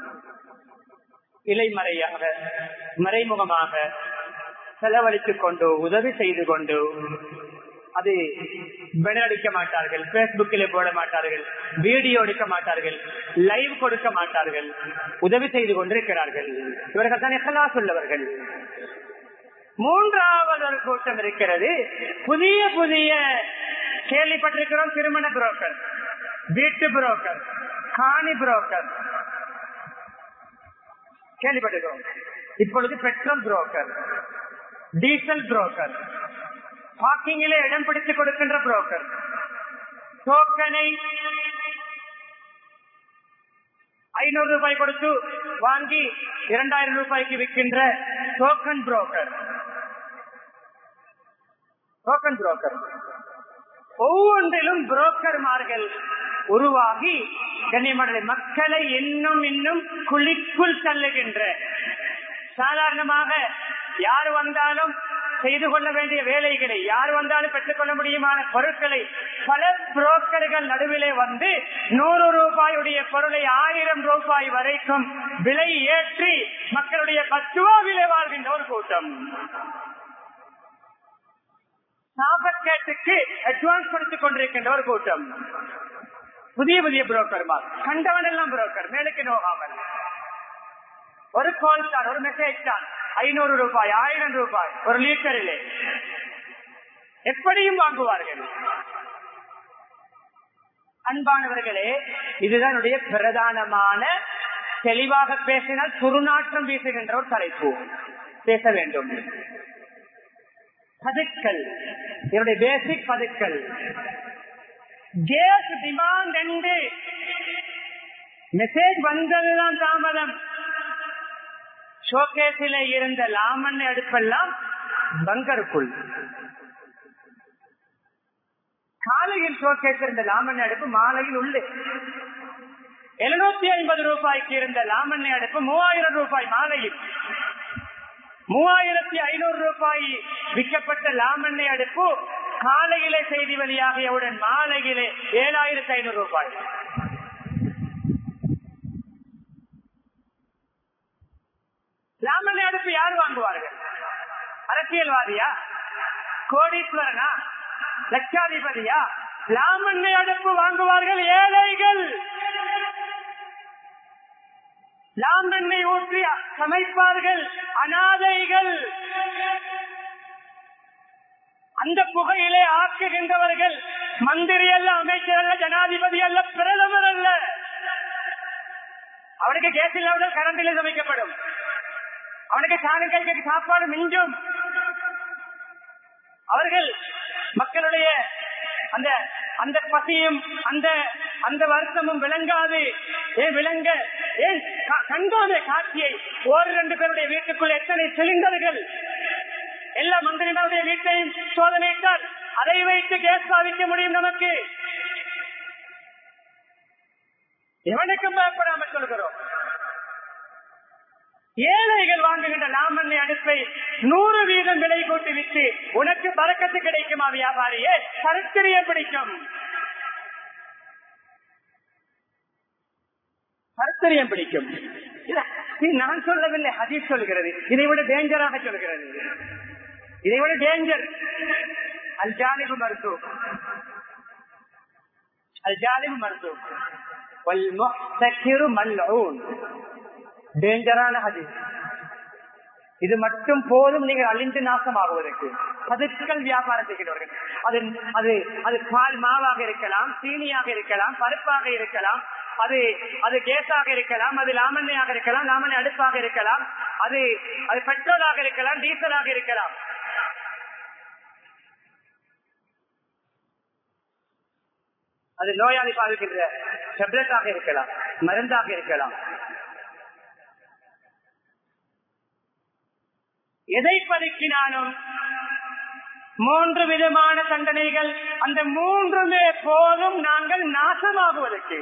இலைமறையாக மறைமுகமாக செலவழித்துக் கொண்டு உதவி செய்து கொண்டு அது பெனடிக்க மாட்டார்கள் பேஸ்புக்கில் போட மாட்டார்கள் வீடியோ எடுக்க மாட்டார்கள் லைவ் கொடுக்க மாட்டார்கள் உதவி செய்து கொண்டிருக்கிறார்கள் இவர்கள் தான் எல்லாம் உள்ளவர்கள் மூன்றாவது ஒரு கூட்டம் இருக்கிறது புதிய புதிய கேள்விப்பட்டிருக்கிறோம் திருமண புரோக்கர் வீட்டு புரோக்கர் காணி புரோக்கர் கேள்விப்பட்டிருக்கிறோம் இப்பொழுது பெட்ரோல் புரோக்கர் டீசல் புரோக்கர் பார்க்கிங்கிலே இடம் பிடித்துக் கொடுக்கின்ற புரோக்கர் டோக்கனை ஐநூறு ரூபாய் கொடுத்து வாங்கி இரண்டாயிரம் ரூபாய்க்கு விற்கின்ற டோக்கன் புரோக்கர் டோக்கன் புரோக்கர் ஒவ்வொன்றிலும் புரோக்கர்மார்கள் உருவாகி கண்ணியமடலை மக்களை இன்னும் இன்னும் குழிக்குள் தள்ளுகின்ற சாதாரணமாக யார் வந்தாலும் செய்து கொள்ள வேண்டிய வேலைகளை யார் வந்தாலும் பெற்றுக்கொள்ள முடியுமான பொருட்களை பல புரோக்கர்கள் நடுவிலே வந்து நூறு ரூபாயுடைய பொருளை ஆயிரம் ரூபாய் வரைக்கும் விலை ஏற்றி மக்களுடைய பத்துவாவிலே வாழ்கின்ற ஒரு கூட்டம் சாபக்கேட்டுக்கு அட்வான்ஸ் கொடுத்துக் கொண்டிருக்கின்ற ஒரு கூட்டம் புதிய புதிய புரோக்கர்மார் கண்டவன் எல்லாம் புரோக்கர் மேலுக்கு நோகாமல் ஒரு கால் தான் ஒரு மெசேஜ் தான் ஐநூறு ரூபாய் ஆயிரம் ரூபாய் ஒரு லிட்டரிலே எப்படியும் வாங்குவார்கள் அன்பானவர்களே இதுதான் பிரதானமான தெளிவாக பேசினால் துருநாற்றம் வீசுகின்ற ஒரு தலைப்பு பேச வேண்டும் பதுக்கள் என்னுடைய பேசிக் பதுக்கள் கேஸ் டிமாண்ட் என்று மெசேஜ் வந்ததுதான் தாமதம் ஷோகேஸிலே இருந்த லாமன் அடுப்பெல்லாம் பங்கருக்குள் காலையில் ஷோகேஸ் இருந்த லாமன் அடுப்பு மாலையில் உள்ளே எழுநூத்தி ஐம்பது ரூபாய்க்கு இருந்த லாமண்ணை அடுப்பு மூவாயிரம் ரூபாய் மாலையில் மூவாயிரத்தி ஐநூறு ரூபாய் விற்கப்பட்ட லாமண்ணை அடுப்பு காலையிலே செய்தி வெளியாகியவுடன் மாலையிலே ஏழாயிரத்தி ஐநூறு ரூபாய் லாமண்ணை அடுப்பு யார் வாங்குவார்கள் அரசியல்வாதியா கோடீஸ்வரனா லட்சாதிபதியா லாமண்ணை அடுப்பு வாங்குவார்கள் ஏழைகள் லாம்பெண்ணை ஊற்றி சமைப்பார்கள் அனாதைகள் அந்த புகையிலே ஆக்குகின்றவர்கள் மந்திரி அல்ல அமைச்சர் அல்ல ஜனாதிபதி அல்ல பிரதமர் அல்ல அவனுக்கு கேஸ் இல்லாமல் கரண்டிலே சமைக்கப்படும் அவனுக்கு சாணங்களுக்கு சாப்பாடு மிஞ்சும் அவர்கள் மக்களுடைய அந்த அந்த பசியும் அந்த அந்த வருத்தமும் விளங்காது ஏன் விளங்க ஏன் கண்டோமே காட்சியை ஒரு ரெண்டு பேருடைய வீட்டுக்குள் எத்தனை சிலிண்டர்கள் எல்லா மந்திரிமாருடைய வீட்டையும் சோதனையிட்டால் அதை வைத்து கேஸ் சாதிக்க முடியும் நமக்கு எவனுக்கும் பயப்படாமல் சொல்கிறோம் ஏழைகள் வாங்குகின்ற லாமண்ணை அடுப்பை நூறு வீதம் விலை கூட்டி விட்டு உனக்கு பறக்கத்து கிடைக்குமா வியாபாரியே சரித்திரியம் பிடிக்கும் சரித்திரியம் பிடிக்கும் நான் சொல்லவில்லை ஹதீஸ் சொல்கிறது இதை விட டேஞ்சராக சொல்கிறது இதை விட டேஞ்சர் அல் ஜாலிபு மருத்துவ அல் ஜாலிபு மருத்துவ டேஞ்சரான ஹதீஸ் இது மட்டும் போதும் நீங்கள் அழிந்து நாசமாகுவதற்கு பதுக்கள் வியாபாரம் செய்கிறவர்கள் அது அது அது பால் மாவாக இருக்கலாம் சீனியாக இருக்கலாம் பருப்பாக இருக்கலாம் அது அது கேஸாக இருக்கலாம் அது லாமண்ணையாக இருக்கலாம் லாமண்ணை அடுப்பாக இருக்கலாம் அது அது பெட்ரோலாக இருக்கலாம் டீசலாக இருக்கலாம் அது நோயாளி பாதிக்கின்ற டெப்லெட்டாக இருக்கலாம் மருந்தாக இருக்கலாம் எதை பதுக்கினாலும் மூன்று விதமான தண்டனைகள் அந்த மூன்றுமே போதும் நாங்கள் நாசமாகுவதற்கு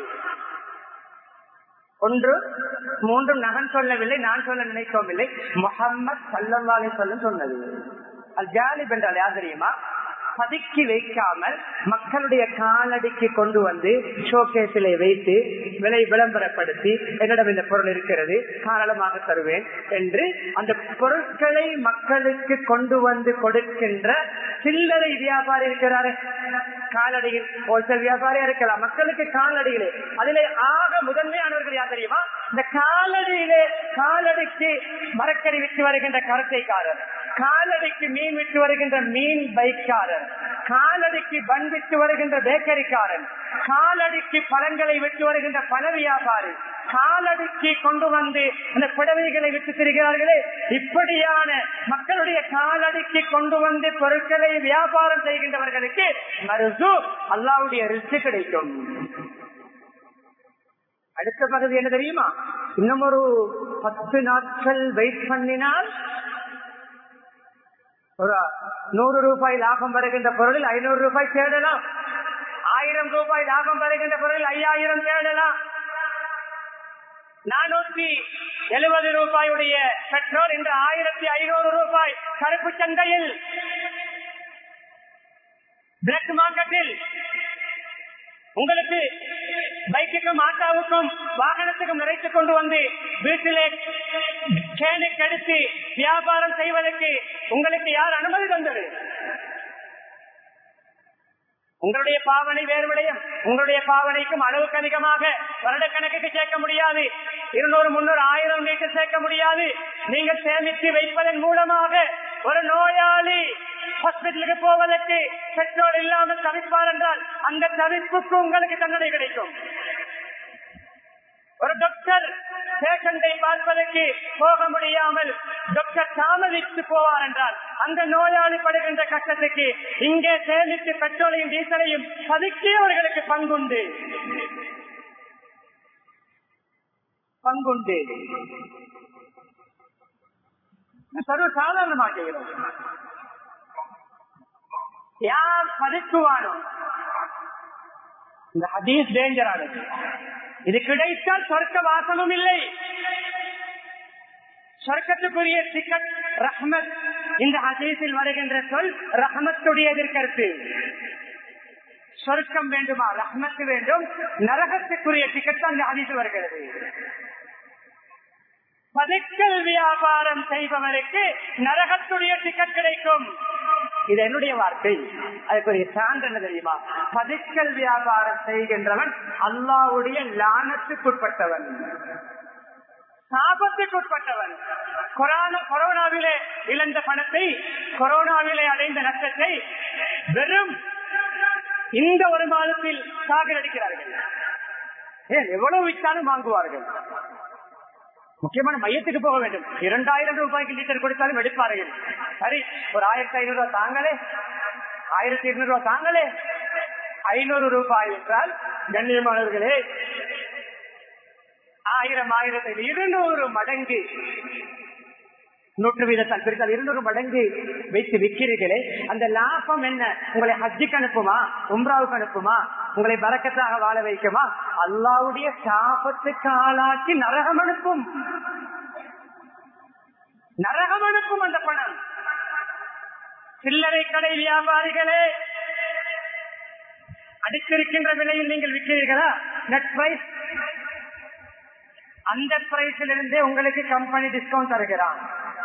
ஒன்று மூன்றும் நகன் சொல்லவில்லை நான் சொல்ல நினைக்கவும் இல்லை முகம்மது சல்லல்லாலே சொல்ல சொன்னது அது ஜாலிப் என்றால் யார் தெரியுமா பதுக்கி வைக்காமல் மக்களுடைய காலடிக்கு கொண்டு வந்து ஷோகேஸிலே வைத்து விலை விளம்பரப்படுத்தி என்னிடம் இந்த பொருள் இருக்கிறது காரணமாக தருவேன் என்று அந்த பொருட்களை மக்களுக்கு கொண்டு வந்து கொடுக்கின்ற சில்லறை வியாபாரி இருக்கிறாரு காலடியில் ஹோல்சேல் வியாபாரியா இருக்கலாம் மக்களுக்கு காலடியிலே அதிலே ஆக முதன்மையானவர்கள் யார் தெரியுமா இந்த காலடியிலே காலடிக்கு மரக்கறி விட்டு வருகின்ற கரட்டைக்காரர் காலடிக்கு மீன் விட்டு வருகின்ற மீன் பைக்காரர் காலடிக்கு பன் விட்டு வருகின்ற பேக்கரிக்காரன் காலடிக்கு பழங்களை விட்டு வருகின்ற பல வியாபாரி காலடிக்கு கொண்டு வந்து அந்த புடவைகளை விட்டு திரிகிறார்களே இப்படியான மக்களுடைய காலடிக்கு கொண்டு வந்து பொருட்களை வியாபாரம் செய்கின்றவர்களுக்கு மருசு அல்லாவுடைய ரிச்சு கிடைக்கும் அடுத்த பகுதி என்ன தெரியுமா இன்னும் ஒரு பத்து நாட்கள் வெயிட் பண்ணினால் ஒரு நூறு ரூபாய் லாபம் வருகின்ற பொருளில் ஐநூறு ரூபாய் தேடலாம் ஆயிரம் ரூபாய் லாபம் வருகின்ற பொருளில் ஐயாயிரம் தேடலாம் நானூத்தி எழுபது ரூபாயுடைய பெட்ரோல் இன்று ஆயிரத்தி ஐநூறு ரூபாய் கருப்பு சந்தையில் பிளாக் மார்க்கெட்டில் உங்களுக்கு பைக்குக்கும் ஆட்டாவுக்கும் வாகனத்துக்கும் நிறைத்துக் கொண்டு வந்து வீட்டிலே கேனுக்கு எடுத்து வியாபாரம் செய்வதற்கு உங்களுக்கு யார் அனுமதி தந்தது உங்களுடைய பாவனை வேறு விடயம் உங்களுடைய பாவனைக்கும் அளவுக்கு அதிகமாக வருடக்கணக்குக்கு சேர்க்க முடியாது இருநூறு முன்னூறு ஆயிரம் லிட்டர் சேர்க்க முடியாது நீங்கள் சேமித்து வைப்பதன் மூலமாக ஒரு நோயாளி ஹாஸ்பிட்டலுக்கு போவதற்கு பெட்ரோல் இல்லாமல் தவிப்பார் என்றால் அந்த தவிப்புக்கு உங்களுக்கு தண்டனை கிடைக்கும் ஒரு டாக்டர் பேஷண்டை பார்ப்பதற்கு போக முடியாமல் டாக்டர் தாமதித்து போவார் என்றால் அந்த நோயாளி படுகின்ற கட்டத்துக்கு இங்கே சேமித்து பெட்ரோலையும் டீசலையும் பதுக்கி அவர்களுக்கு பங்குண்டு பங்குண்டு சர்வ சாதாரணமாக செய்கிறோம் யார் பதுக்குவானோ இந்த ஹதீஸ் டேஞ்சரானது இது கிடைத்தால் சொர்க்க வாசமும் இல்லை சொர்க்கத்துக்குரிய டிக்கெட் ரஹ்மத் இந்த ஹதீஸில் வருகின்ற சொல் ரஹ்மத்துடைய எதிர்கருத்து சொர்க்கம் வேண்டுமா ரஹ்மத்து வேண்டும் நரகத்துக்குரிய டிக்கெட் தான் இந்த ஹதீஸ் வருகிறது பதுக்கல் வியாபாரம் செய்பவருக்கு நரகத்துடைய டிக்கெட் கிடைக்கும் இது என்னுடைய வார்த்தை அதுக்குரிய சான்று என்ன தெரியுமா பதுக்கல் வியாபாரம் செய்கின்றவன் அல்லாவுடைய லானத்துக்குட்பட்டவன் சாபத்துக்குட்பட்டவன் கொரோனா கொரோனாவிலே இழந்த பணத்தை கொரோனாவிலே அடைந்த நஷ்டத்தை வெறும் இந்த ஒரு மாதத்தில் சாகரடிக்கிறார்கள் ஏன் எவ்வளவு விற்றாலும் வாங்குவார்கள் முக்கியமான மையத்துக்கு போக வேண்டும் இரண்டாயிரம் ரூபாய்க்கு லிட்டர் கொடுத்தாலும் எடுப்பார்கள் சரி ஒரு ஆயிரத்தி ஐநூறு ரூபாய் தாங்களே ஆயிரத்தி இருநூறு ரூபாய் தாங்களே ஐநூறு ரூபாய் என்றால் கண்ணியமானவர்களே ஆயிரம் ஆயிரத்தில் இருநூறு மடங்கு நூற்று வீதத்தால் பிரித்தால் இருநூறு மடங்கு வைத்து விற்கிறீர்களே அந்த லாபம் என்ன உங்களை ஹஜ்ஜுக்கு அனுப்புமா உம்ராவுக்கு அனுப்புமா உங்களை பறக்கத்தாக வாழ வைக்குமா அல்லாவுடைய சாபத்துக்கு ஆளாக்கி நரகம் அனுப்பும் நரகம் அனுப்பும் அந்த பணம் சில்லறை கடை வியாபாரிகளே அடித்திருக்கின்ற விலையில் நீங்கள் விற்கிறீர்களா நெட் பிரைஸ் அந்த பிரைஸில் இருந்தே உங்களுக்கு கம்பெனி டிஸ்கவுண்ட் தருகிறான்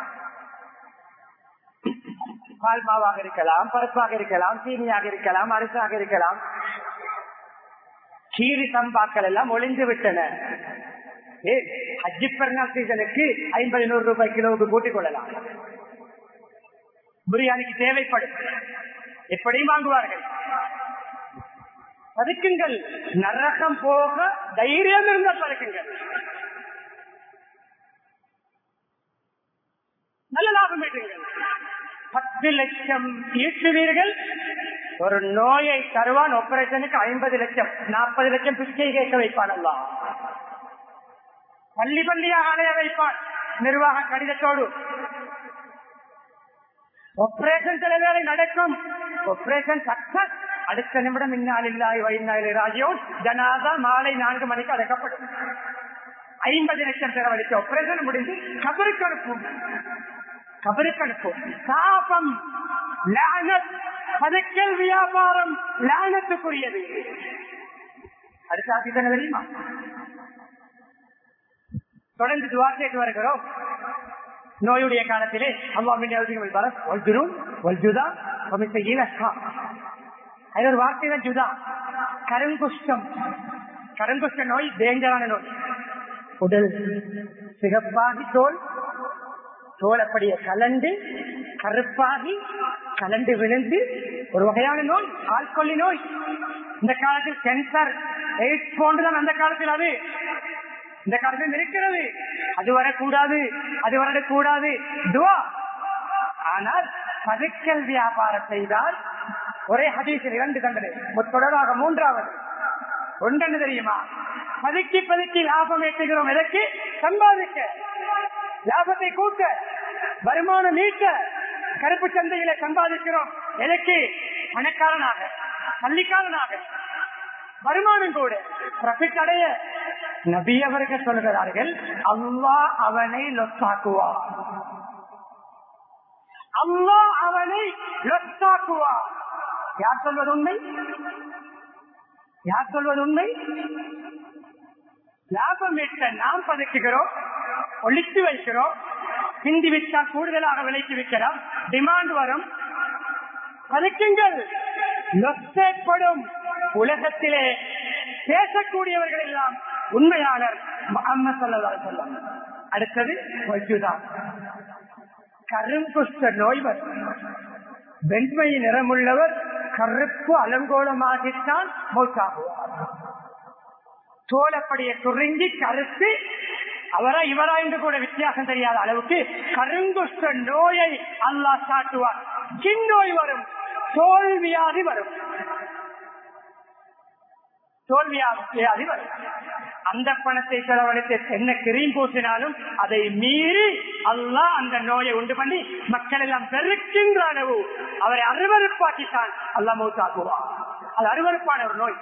பால் மாவாக இருக்கலாம் பருப்பாக இருக்கலாம் சீனியாக இருக்கலாம் அரிசாக இருக்கலாம் கீரி சம்பாக்கள் எல்லாம் ஒளிந்து விட்டன ஹஜ்ஜி பெருநாள் சீசனுக்கு ஐம்பது நூறு ரூபாய் கிலோவுக்கு கூட்டிக் கொள்ளலாம் பிரியாணிக்கு தேவைப்படும் எப்படியும் வாங்குவார்கள் பதுக்குங்கள் நரகம் போக தைரியம் இருந்தால் பதுக்குங்கள் நல்ல லாபம் ஈட்டுங்கள் பத்து லட்சம் ஈட்டுவீர்கள் ஒரு நோயை தருவான் ஆபரேஷனுக்கு ஐம்பது லட்சம் நாற்பது லட்சம் பிச்சை கேட்க வைப்பான் அல்லா பள்ளி பள்ளியாக அலைய வைப்பான் நிர்வாக கடிதத்தோடு ஆபரேஷன் சில வேலை நடக்கும் ஆபரேஷன் சக்சஸ் அடுத்த நிமிடம் இந்நாளில்லாய் வைநாளி ராஜ்யம் ஜனாதா மாலை நான்கு மணிக்கு அடக்கப்படும் ஐம்பது லட்சம் செலவழிக்க ஆபரேஷன் முடிந்து கபருக்கு அனுப்பும் கபருக்கு அனுப்பும் சாபம் லானத் பதுக்கல் வியாபாரம் லானத்துக்குரியது அடுத்த ஆசித்தன தெரியுமா தொடர்ந்து துவா கேட்டு வருகிறோம் நோயுடைய காலத்திலே அது ஒரு வார்த்தை தான் ஜுதா கருங்குஷ்டம் கருங்குஷ்ட நோய் டேஞ்சரான நோய் உடல் சிகப்பாகி தோல் தோல் அப்படியே கலண்டு கருப்பாகி கலண்டு விழுந்து ஒரு வகையான நோய் ஆள்கொல்லி நோய் இந்த காலத்தில் கேன்சர் எய்ட்ஸ் போன்றுதான் அந்த காலத்தில் அது இந்த காலத்தில் இருக்கிறது அது வரக்கூடாது அது வரக்கூடாது துவா ஆனால் பதுக்கல் வியாபாரம் செய்தால் ஒரே ஹதீஸில் இரண்டு தண்டனை தொடராக மூன்றாவது ஒன்றென்று தெரியுமா பதுக்கி பதுக்கி லாபம் ஏற்றுகிறோம் எதற்கு சம்பாதிக்க லாபத்தை கூட்ட வருமானம் நீட்ட கருப்பு சந்தையில சம்பாதிக்கிறோம் எதற்கு பணக்காரனாக பள்ளிக்காரனாக வருமானம் கூட ப்ராஃபிட் அடைய நபி அவர்கள் சொல்கிறார்கள் அல்லாஹ் அவனை லொத்தாக்குவார் அல்லாஹ் அவனை லொத்தாக்குவார் யார் சொல்வது உண்மை யார் சொல்வது உண்மை லாபம் ஈட்ட நாம் பதுக்குகிறோம் ஒழித்து வைக்கிறோம் ஹிந்தி விற்றா கூடுதலாக விலைக்கு விற்கிறோம் டிமாண்ட் வரும் பதுக்குங்கள் லொத்தேற்படும் உலகத்திலே பேசக்கூடியவர்கள் எல்லாம் உண்மையாளர் முகமது சல்லல்லாஹு அலைஹி வஸல்லம் அடுத்தது வைத்துதான் கருங்குஷ்ட நோய் வரும் வெண்மை நிறமுள்ளவர் கருப்பு அலங்கோலமாகித்தான் மௌத்தாகுவார் தோலப்படிய சுருங்கி கருத்து அவரா இவரா என்று கூட வித்தியாசம் தெரியாத அளவுக்கு கருங்குஷ்ட நோயை அல்லாஹ் சாட்டுவார் சின்னோய் வரும் தோல் வியாதி வரும் தோல் வியாதி வரும் அந்த பணத்தை செலவழித்து என்ன கிரீம் பூசினாலும் அதை மீறி அல்லாஹ் அந்த நோயை உண்டு பண்ணி மக்கள் எல்லாம் வெறுக்கின்ற அளவு அவரை அருவறுப்பாக்கித்தான் அல்லாஹ் மௌத்தாக்குவார் அது அருவறுப்பான ஒரு நோய்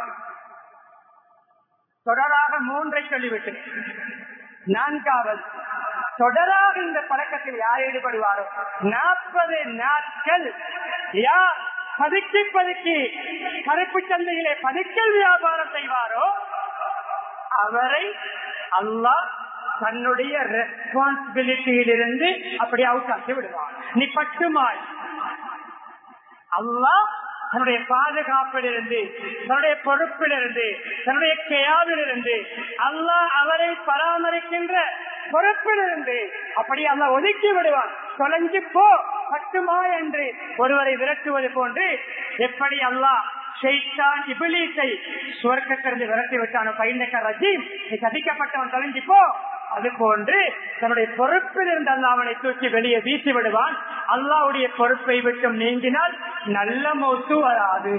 தொடராக மூன்றை சொல்லிவிட்டு நான்காவது தொடராக இந்த பழக்கத்தில் யார் ஈடுபடுவாரோ நாற்பது நாட்கள் யார் பதுக்கி பதுக்கி கருப்பு சந்தையிலே பதுக்கல் வியாபாரம் செய்வாரோ அவரை அல்லாஹ் தன்னுடைய ரெஸ்பான்சிபிலிட்டியிலிருந்து அப்படி அவுட் ஆக்கி விடுவார் நீ பட்டுமாய் அல்லாஹ் தன்னுடைய பாதுகாப்பிலிருந்து தன்னுடைய பொறுப்பிலிருந்து தன்னுடைய கேயாவிலிருந்து அல்லாஹ் அவரை பராமரிக்கின்ற பொறுப்பிலிருந்து அப்படி அல்ல ஒதுக்கி விடுவான் தொலைஞ்சு போ பட்டுமா என்று ஒருவரை விரட்டுவது போன்று எப்படி அல்லாஹ் ஷெய்தான் இபிலீஸை சுவர்க்கத்திலிருந்து விரட்டி விட்டான பைந்தக்க ரஜீம் நீ சதிக்கப்பட்டவன் தொலைஞ்சு போ அது போன்று தன்னுடைய பொறுப்பில் இருந்து அல்ல அவனை தூக்கி வெளியே வீசி விடுவான் அல்லாவுடைய பொறுப்பை விட்டு நீங்கினால் நல்ல மௌத்து வராது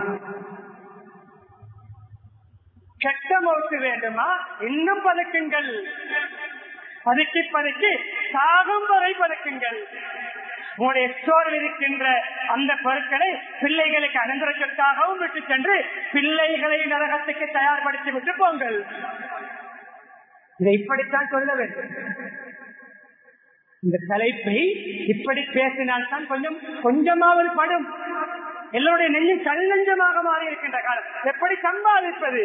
கெட்ட மௌத்து வேண்டுமா இன்னும் பதுக்குங்கள் பதுக்கி பதுக்கி சாகும் வரை பதுக்குங்கள் உங்களுடைய ஸ்டோரில் இருக்கின்ற அந்த பொருட்களை பிள்ளைகளுக்கு அனந்தர சொத்தாகவும் விட்டு சென்று பிள்ளைகளை நரகத்துக்கு தயார்படுத்தி விட்டு போங்கள் இதை இப்படித்தான் சொல்ல வேண்டும் இந்த தலைப்பை இப்படி பேசினால்தான் கொஞ்சம் கொஞ்சமாவது படும் எல்லோருடைய நெஞ்சும் கல்லஞ்சமாக மாறி இருக்கின்ற காலம் எப்படி சம்பாதிப்பது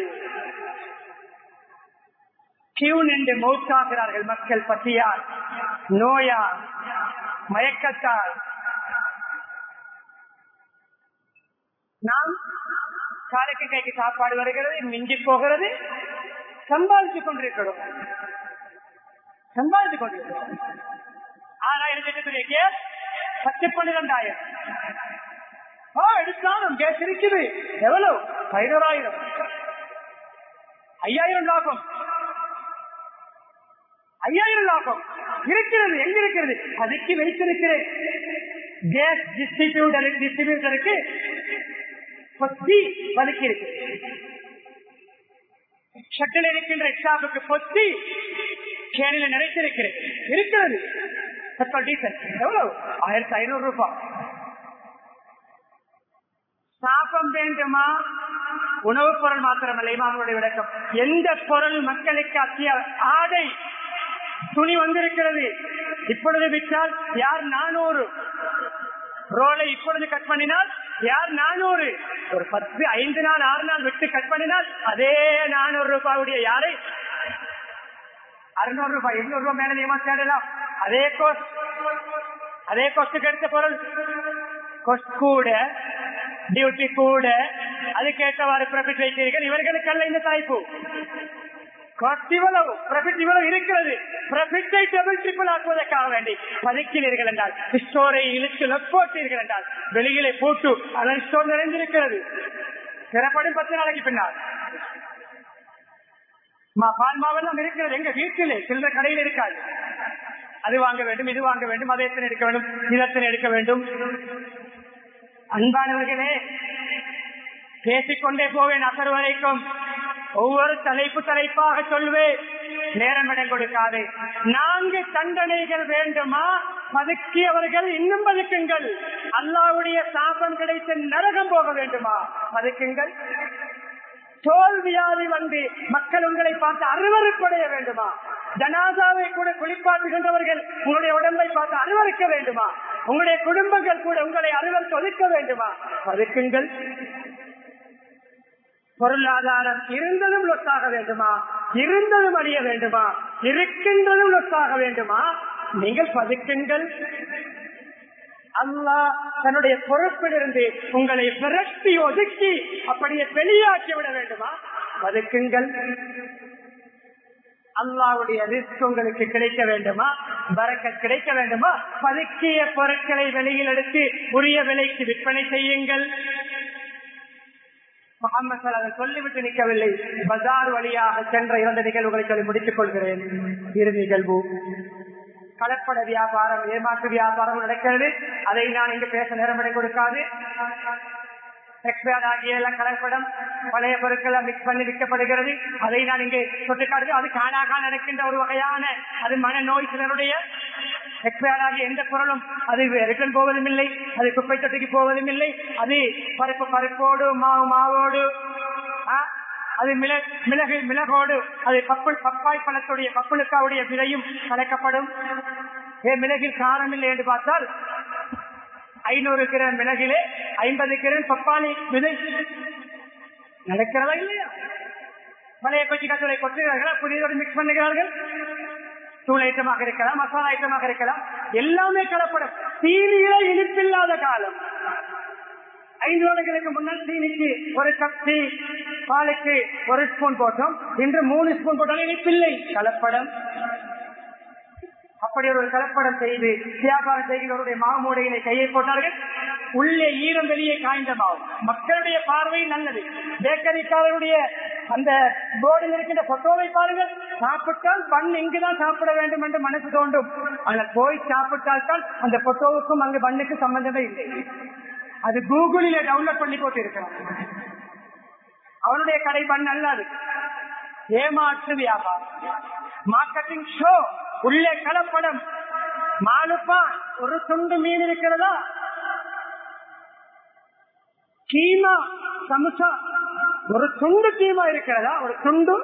கியூ நின்று மௌத்தாகிறார்கள் மக்கள் பசியால் நோயால் மயக்கத்தால் நாம் காலைக்கு கைக்கு சாப்பாடு வருகிறது மிஞ்சி போகிறது சம்பாதித்துக் கொண்டிருக்கிறோம் சம்பாதித்துக் கொண்டிருக்கிறோம் ஆறாயிரம் லட்சத்துடைய கேஸ் பத்து பன்னிரெண்டாயிரம் ஆ எடுத்தாலும் கேஸ் இருக்குது எவ்வளவு பதினோராயிரம் ஐயாயிரம் லாபம் ஐயாயிரம் லாபம் இருக்கிறது எங்க இருக்கிறது அதுக்கு வைத்திருக்கிறேன் கேஸ் டிஸ்ட்ரிபியூட்டர் டிஸ்ட்ரிபியூட்டருக்கு பொத்தி வலுக்கி இருக்கு ஷட்டில் இருக்கின்ற எக்ஸாமுக்கு பொத்தி கேனில நிறைத்திருக்கிறேன் இருக்கிறது பெட்ரோல் டீசல் எவ்வளவு ஆயிரத்தி ஐநூறு ரூபாய் சாபம் வேண்டுமா உணவுப் பொருள் மாத்திரமல்ல இமாமுடைய விளக்கம் எந்த பொருள் மக்களுக்கு அத்திய ஆடை துணி வந்திருக்கிறது இப்பொழுது விற்றால் யார் நானூறு ரோலை இப்பொழுது கட் பண்ணினால் யார் நானூறு ஒரு பத்து ஐந்து நாள் ஆறு நாள் விட்டு கட் பண்ணினால் அதே நானூறு ரூபாயுடைய யாரை அறுநூறு ரூபாய் எண்ணூறு ரூபாய் மேல நியமா தேடலாம் அதே கோஸ்ட் அதே கோஸ்டுக்கு எடுத்த பொருள் கோஸ்ட் கூட டியூட்டி கூட அதுக்கேற்றவாறு ப்ராஃபிட் வைக்கிறீர்கள் இவர்களுக்கு அல்ல இந்த தாய்ப்பு காஸ்ட் இவ்வளவு ப்ராஃபிட் இவ்வளவு இருக்கிறது ப்ராஃபிட்டை டபுள் ட்ரிபிள் ஆக்குவதற்காக வேண்டி பதுக்கினீர்கள் என்றால் ஸ்டோரை இழுத்து போட்டீர்கள் என்றால் வெளியிலே போட்டு அதன் ஸ்டோர் நிறைந்திருக்கிறது திறப்படும் பத்து நாளைக்கு பின்னால் பால் மாவெல்லாம் இருக்கிறது எங்க வீட்டிலே சில்லற கடையில் இருக்காது அது வாங்க வேண்டும் இது வாங்க வேண்டும் அதை எத்தனை எடுக்க வேண்டும் இதத்தனை எடுக்க வேண்டும் அன்பானவர்களே பேசிக்கொண்டே போவேன் அசர் வரைக்கும் ஒவ்வொரு தலைப்பு தலைப்பாக சொல்வேன் நேரம் இடம் கொடுக்காது நான்கு தண்டனைகள் வேண்டுமா பதுக்கியவர்கள் இன்னும் பதுக்குங்கள் அல்லாவுடைய சாபம் கிடைத்த நரகம் போக வேண்டுமா பதுக்குங்கள் தோல்வியாதி வந்து மக்கள் உங்களை பார்த்து அருவறுப்படைய வேண்டுமா ஜனாதாவை கூட குளிப்பாட்டுகின்றவர்கள் உங்களுடைய உடம்பை பார்த்து அருவறுக்க வேண்டுமா உங்களுடைய குடும்பங்கள் கூட உங்களை அருவறுக்க ஒதுக்க வேண்டுமா பதுக்குங்கள் பொருளாதாரம் இருந்ததும் லொத்தாக வேண்டுமா இருந்ததும் அறிய வேண்டுமா இருக்கின்றதும் லொத்தாக வேண்டுமா நீங்கள் பதுக்குங்கள் அல்லாஹ் தன்னுடைய பொறுப்பிலிருந்து உங்களை விரட்டி ஒதுக்கி அப்படியே வெளியாக்கி விட வேண்டுமா பதுக்குங்கள் அல்லாவுடைய ரிஸ்க் உங்களுக்கு கிடைக்க வேண்டுமா பறக்க கிடைக்க வேண்டுமா பதுக்கிய பொருட்களை வெளியில் எடுத்து உரிய விலைக்கு விற்பனை செய்யுங்கள் முகமது அதை சொல்லிவிட்டு நிற்கவில்லை பஜார் வழியாக சென்ற இரண்டு நிகழ்வுகளை சொல்லி முடித்துக் கொள்கிறேன் இரு நிகழ்வு கலப்பட வியாபாரம் ஏமாற்று வியாபாரம் நடக்கிறது அதை நான் இங்கு பேச நேரமிடை கொடுக்காது எக்ஸ்பயர் ஆகிய எல்லாம் கலப்படம் பழைய பொருட்கள் மிக்ஸ் பண்ணி விற்கப்படுகிறது அதை நான் இங்கே சுட்டிக்காட்டு அது காணாக நடக்கின்ற ஒரு வகையான அது மனநோய் சிலருடைய எக்ஸ்பயர் ஆகிய எந்த பொருளும் அது ரிட்டர்ன் போவதும் இல்லை அது குப்பை தொட்டிக்கு போவதும் இல்லை அது பருப்பு பருப்போடு மாவு மாவோடு ஆ, அது மிள- மிளகு மிளகோடு அது பப்புள் பப்பாய் பழத்துடைய பப்புளுக்காவுடைய விலையும் கலக்கப்படும் ஏ மிளகில் காரம் இல்லை என்று பார்த்தால் ஐநூறு கிராம் மிளகிலே ஐம்பது கிராம் பப்பாளி விதை நடக்கிறதா இல்லையா பழைய கொச்சி கட்டுரை கொட்டுகிறார்களா புதியதோடு மிக்ஸ் பண்ணுகிறார்கள் தூள் ஐட்டமாக இருக்கலாம் மசாலா ஐட்டமாக இருக்கலாம் எல்லாமே கலப்படும் தீனியில இனிப்பில்லாத காலம் ஐந்து வருடங்களுக்கு முன்னால் சீனிக்கு ஒரு கப் டீ பாலுக்கு ஒரு ஸ்பூன் போட்டோம் இன்று மூணு ஸ்பூன் போட்டாலும் இனிப்பில்லை கலப்படம் அப்படி ஒரு கலப்படம் செய்து வியாபாரம் செய்கிறவருடைய மாமூடையிலே கையை போட்டார்கள் உள்ளே ஈரம் வெளியே காய்ந்த மாவு மக்களுடைய பார்வை நல்லது பேக்கரிக்காரருடைய அந்த போர்டில் இருக்கின்ற போட்டோவை பாருங்கள் சாப்பிட்டால் பண் இங்குதான் சாப்பிட வேண்டும் என்று மனசு தோன்றும் ஆனால் போய் சாப்பிட்டால் தான் அந்த போட்டோவுக்கும் அங்கு பண்ணுக்கு சம்பந்தமே இல்லை அது கூகுளில டவுன்லோட் பண்ணி போட்டு இருக்கிறான் அவனுடைய கடை பண்ண அல்லாது ஏமாற்று வியாபாரம் மார்க்கெட்டிங் ஷோ உள்ளே கலப்படம் மாலுப்பா ஒரு துண்டு மீன் இருக்கிறதா கீமா சமுசா ஒரு துண்டு கீமா இருக்கிறதா ஒரு துண்டு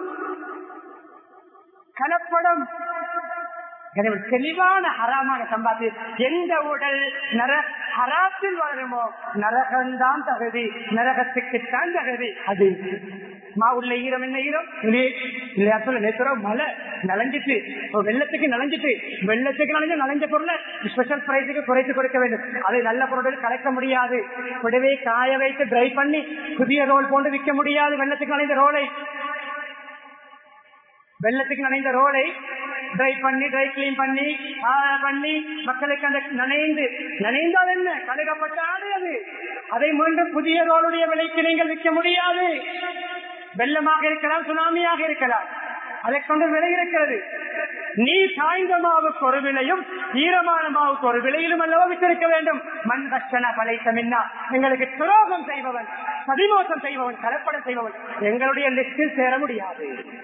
கலப்படம் எனவே தெளிவான ஹராமான சம்பாத்தி எந்த உடல் நர ஹராத்தில் வளருமோ நரகம்தான் தகுதி நரகத்துக்குத்தான் தகுதி அது மா உள்ள ஈரம் என்ன ஈரம் இல்லையே இல்லையா சொல்ல நேற்று மழை நனைஞ்சிட்டு ஒரு வெள்ளத்துக்கு நனைஞ்சிட்டு வெள்ளத்துக்கு நனைஞ்ச நனைஞ்ச பொருளை ஸ்பெஷல் பிரைஸுக்கு குறைத்து கொடுக்க வேண்டும் அதை நல்ல பொருட்கள் கலக்க முடியாது கூடவே காய வைத்து ட்ரை பண்ணி புதிய ரோல் போன்று விற்க முடியாது வெள்ளத்துக்கு நனைந்த ரோலை வெள்ளத்துக்கு நனைந்த ரோடை ட்ரை பண்ணி ட்ரை கிளீன் பண்ணி ஆ, பண்ணி மக்களுக்கு அந்த நனைந்து நனைந்தால் என்ன கழுகப்பட்ட ஆடு அது அதை மீண்டும் புதிய ரோலுடைய விலைக்கு நீங்கள் விற்க முடியாது வெள்ளமாக இருக்கலாம் சுனாமியாக இருக்கலாம் அதை கொண்டு விலை இருக்கிறது நீ சாய்ந்த மாவுக்கு ஒரு விலையும் ஈரமான மாவுக்கு ஒரு விலையிலும் அல்லவா விட்டிருக்க வேண்டும் மண் கஷ்டன பழைத்த மின்னா எங்களுக்கு துரோகம் செய்பவன் சதிமோசம் செய்பவன் கலப்படம் செய்பவன் எங்களுடைய லிஸ்டில் சேர முடியாது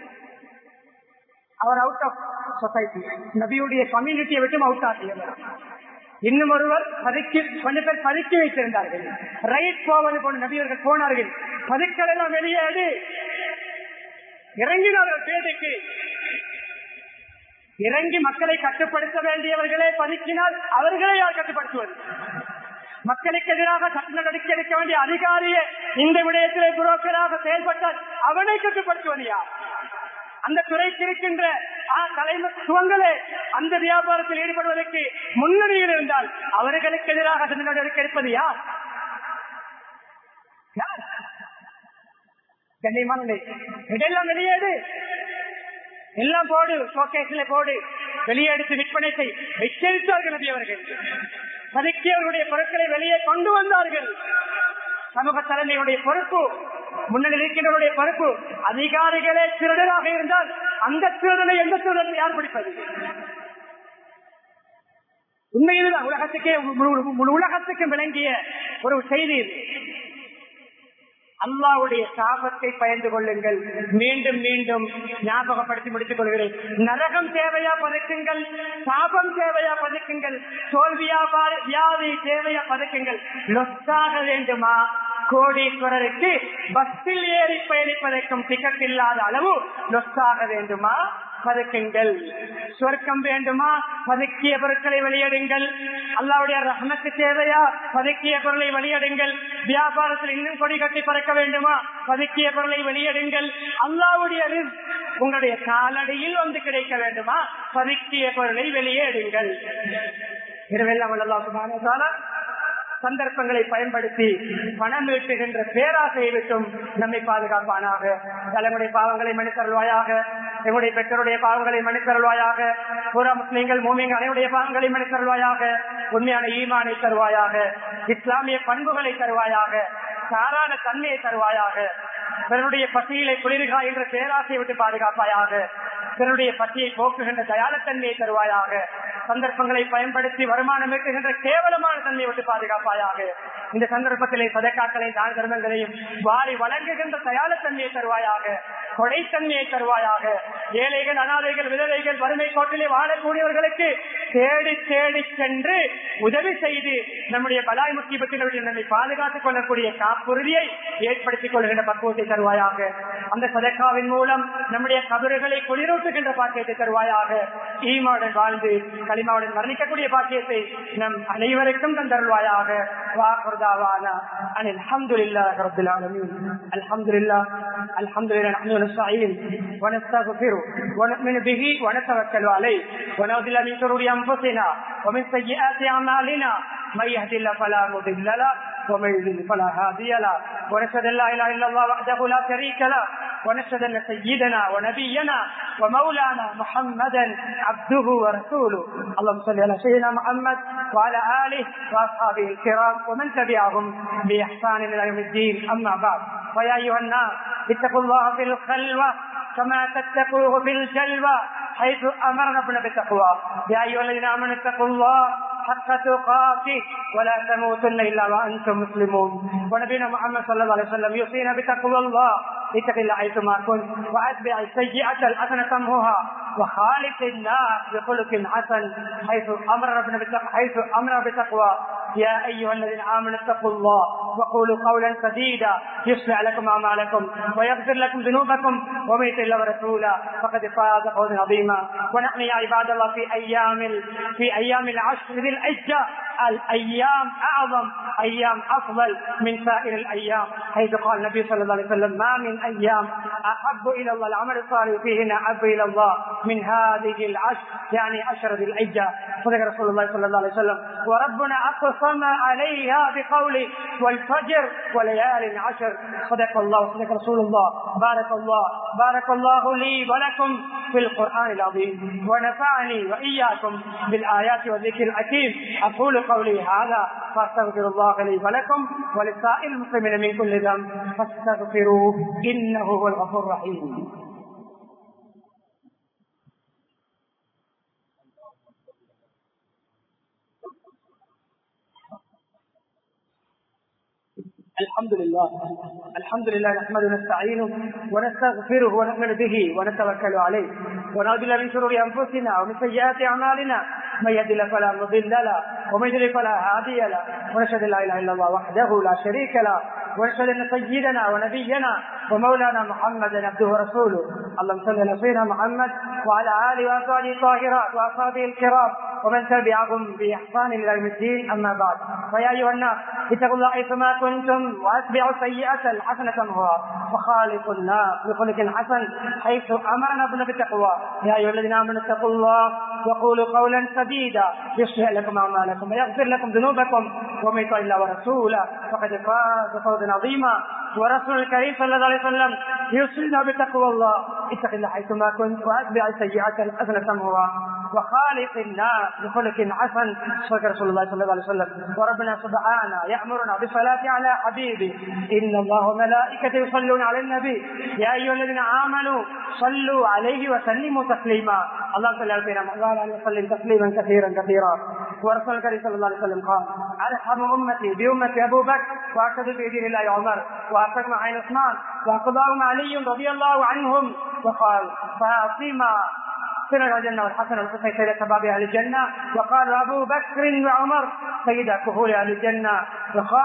அவர் அவுட் ஆஃப் சொசைட்டி நபியுடைய கம்யூனிட்டியை விட்டு அவுட் ஆகியவர் இன்னும் ஒருவர் பதுக்கி கொஞ்சம் பேர் பதுக்கி வைத்திருந்தார்கள் ரைட் போவது போன நபியர்கள் போனார்கள் பதுக்கள் எல்லாம் வெளியேடு இறங்கினார்கள் பேதைக்கு இறங்கி மக்களை கட்டுப்படுத்த வேண்டியவர்களே பதுக்கினால் அவர்களை யார் கட்டுப்படுத்துவது மக்களுக்கு எதிராக சட்ட நடவடிக்கை எடுக்க வேண்டிய அதிகாரியே இந்த விடயத்திலே புரோக்கராக செயல்பட்டால் அவனை கட்டுப்படுத்துவது யார் அந்த துறைக்கு இருக்கின்ற ஆ, தலைமைத்துவங்களே அந்த வியாபாரத்தில் ஈடுபடுவதற்கு முன்னணியில் இருந்தால் அவர்களுக்கு எதிராக சட்ட நடவடிக்கை எடுப்பது யார் யார் கண்ணியமான இதெல்லாம் வெளியேடு எல்லாம் போடு ஷோகேஸ்ல போடு வெளியே எடுத்து விற்பனை செய் எச்சரித்தார்கள் நபி அவர்கள் பதுக்கியவர்களுடைய பொருட்களை வெளியே கொண்டு வந்தார்கள் சமூக தலைமையுடைய பொறுப்பு முன்னணி இருக்கின்றவருடைய பொறுப்பு அதிகாரிகளே திருடராக இருந்தால் அந்த திருடனை எந்த திருடனை யார் பிடிப்பது உண்மையில்தான் உலகத்துக்கே முழு- முழு உலகத்துக்கு விளங்கிய ஒரு செய்தி இது அல்லாவுடைய சாபத்தை பயந்து கொள்ளுங்கள் மீண்டும் மீண்டும் ஞாபகப்படுத்தி முடித்துக் கொள்கிறேன் நரகம் தேவையா பதுக்குங்கள் சாபம் தேவையா பதுக்குங்கள் தோல்வியா பா- வியாதி தேவையா பதுக்குங்கள் லொஸ்தாக வேண்டுமா கோடீஸ்வரருக்கு பஸ்ஸில் ஏறி பயணிப்பதற்கும் டிக்கெட் இல்லாத அளவு லொஸ்ஸாக வேண்டுமா பதுக்குங்கள் சொர்க்கம் வேண்டுமா பதுக்கிய பொருட்களை வெளியிடுங்கள் அல்லாவுடைய ரஹமத்து தேவையா பதுக்கிய பொருளை வெளியிடுங்கள் வியாபாரத்தில் இன்னும் கொடி கட்டி பறக்க வேண்டுமா பதுக்கிய பொருளை வெளியிடுங்கள் அல்லாவுடைய ரிஸ்க் உங்களுடைய காலடியில் வந்து கிடைக்க வேண்டுமா பதுக்கிய பொருளை வெளியேடுங்கள் இரவெல்லாம் அல்லா சந்தர்ப்பங்களை பயன்படுத்தி பணம் ஈட்டுகின்ற பேராசையை விட்டும் நம்மை பாதுகாப்பானாக தலைமுறை பாவங்களை மன்னித்தருள்வாயாக எங்களுடைய பெற்றோருடைய பாவங்களை மன்னித்தருள்வாயாக புற முஸ்லீம்கள் மூமியங்கள் அனைவருடைய பாவங்களை மன்னித்தருள்வாயாக உண்மையான ஈமானை தருவாயாக இஸ்லாமிய பண்புகளை தருவாயாக சாரான தன்மையை தருவாயாக பிறருடைய பசியிலை குளிர்கா என்ற பேராசையை விட்டு பாதுகாப்பாயாக பிறருடைய பசியை போக்குகின்ற தயாரத்தன்மையை தருவாயாக சந்தர்ப்பங்களை பயன்படுத்தி வருமானம் ஈட்டுகின்ற கேவலமான தன்மையை விட்டு பாதுகாப்பாயாக இந்த சந்தர்ப்பத்திலே சதக்காக்களை தான தர்மங்களையும் வாரி வழங்குகின்ற தயாரத்தன்மையை தருவாயாக கொடைத்தன்மையை தருவாயாக ஏழைகள் அனாதைகள் விதவைகள் வறுமை கோட்டிலே வாழக்கூடியவர்களுக்கு தேடி தேடி சென்று உதவி செய்து நம்முடைய பலாய் முக்கியத்தில் நம்மை பாதுகாத்துக் கொள்ளக்கூடிய காப்புறுதியை ஏற்படுத்திக் கொள்கின்ற பக்குவத்தை தருவாயாக அந்த சதக்காவின் மூலம் நம்முடைய கபறுகளை குளிரூட்டுகின்ற பாக்கியத்தை தருவாயாக ஈமாவுடன் வாழ்ந்து களிமாவுடன் மரணிக்கக்கூடிய பாக்கியத்தை நம் அனைவருக்கும் தந்தருள்வாயாக வாக்குறதாவான அனில் அல்ஹம்துலில்லாஹ் ரப்பில் ஆலமீன் அல்ஹம்துலில்லாஹ் அல்ஹம்துலில்லாஹ் நஹ்மது ونستعين ونستغفره ونؤمن به ونتوكل عليه ونعوذ بالله من شرور انفسنا ومن سيئات اعمالنا من يهد الله فلا مضل له ومن يضلل فلا هادي له ونشهد ان لا اله الا الله وحده لا شريك له ونشهد ان سيدنا ونبينا ومولانا محمدا عبده ورسوله اللهم صل على سيدنا محمد وعلى اله واصحابه الكرام ومن تبعهم باحسان الى يوم الدين اما بعد فيا ايها الناس اتقوا الله في الخلوه كما تتقوه في الجلوه حيث امرنا ابن بالتقوى يا ايها الذين امنوا اتقوا الله حق تقاته ولا تموتن الا وانتم مسلمون ونبينا محمد صلى الله عليه وسلم يوصينا بتقوى الله اتق الله حيثما كنت واتبع السيئه الحسنه تمهها وخالق الناس بخلق حسن حيث امر ربنا حيث امر بتقوى يا ايها الذين امنوا اتقوا الله وقولوا قولا سديدا يصلح لكم اعمالكم ويغفر لكم ذنوبكم ومن يطع الله ورسوله فقد فاز فوزا عظيما ونحن يا عباد الله في ايام في ايام العشر ذي الحجه الايام اعظم ايام افضل من سائر الايام حيث قال النبي صلى الله عليه وسلم ما من ايام احب الى الله العمل الصالح فيهن احب الى الله من هذه العشر يعني عشر ذي الحجه صدق رسول الله صلى الله عليه وسلم وربنا اقسم عليها بقوله والفجر وليال عشر صدق الله صدق رسول الله بارك الله بارك الله لي ولكم في القران العظيم ونفعني واياكم بالايات والذكر الحكيم اقول قولي هذا فاستغفر الله لي ولكم ولسائر المسلمين من كل ذنب فاستغفروه انه هو الغفور الرحيم الحمد لله الحمد لله نحمده ونستعينه ونستغفره ونؤمن به ونتوكل عليه ونعوذ بالله من شرور انفسنا ومن سيئات اعمالنا من يهد الله فلا مضل له ومن يضلل فلا هادي له ونشهد ان لا اله الا الله وحده لا شريك له ونشهد ان سيدنا ونبينا ومولانا محمدا عبده ورسوله اللهم صل على سيدنا محمد وعلى اله واصحابه الطاهرات واصحابه الكرام ومن تبعهم باحسان الى يوم الدين اما بعد فيا ايها الناس اتقوا الله حيثما كنتم واتبعوا السيئه الحسنه تمهها وخالقوا الناس بخلق حسن حيث امرنا بنا بالتقوى يا ايها الذين امنوا اتقوا الله وقولوا قولا سديدا يصلح لكم اعمالكم ويغفر لكم ذنوبكم ومن يطع الله ورسوله فقد فاز فوزا عظيما ورسول الكريم صلى الله عليه وسلم يوصينا بتقوى الله اتق الله حيثما كنت واتبع السيئات الحسنه تمهها وخالق الناس بخلق حسن صدق رسول الله صلى الله عليه وسلم وربنا سبحانه يامرنا بالصلاه على حبيبه ان الله وملائكته يصلون على النبي يا ايها الذين امنوا صلوا عليه وسلموا تسليما اللهم صل على سيدنا محمد وعلى وسلم تسليما كثيرا كثيرا ورسول الكريم صلى الله عليه وسلم قال ارحم امتي بامه ابو بكر واشهد باذن الله عمر واكرم عين عثمان واقضاهم علي رضي الله عنهم وقال فاطمه سنة الجنة والحسن والحسين سيدة شباب أهل الجنة وقال أبو بكر وعمر سيدة كهول أهل الجنة وقال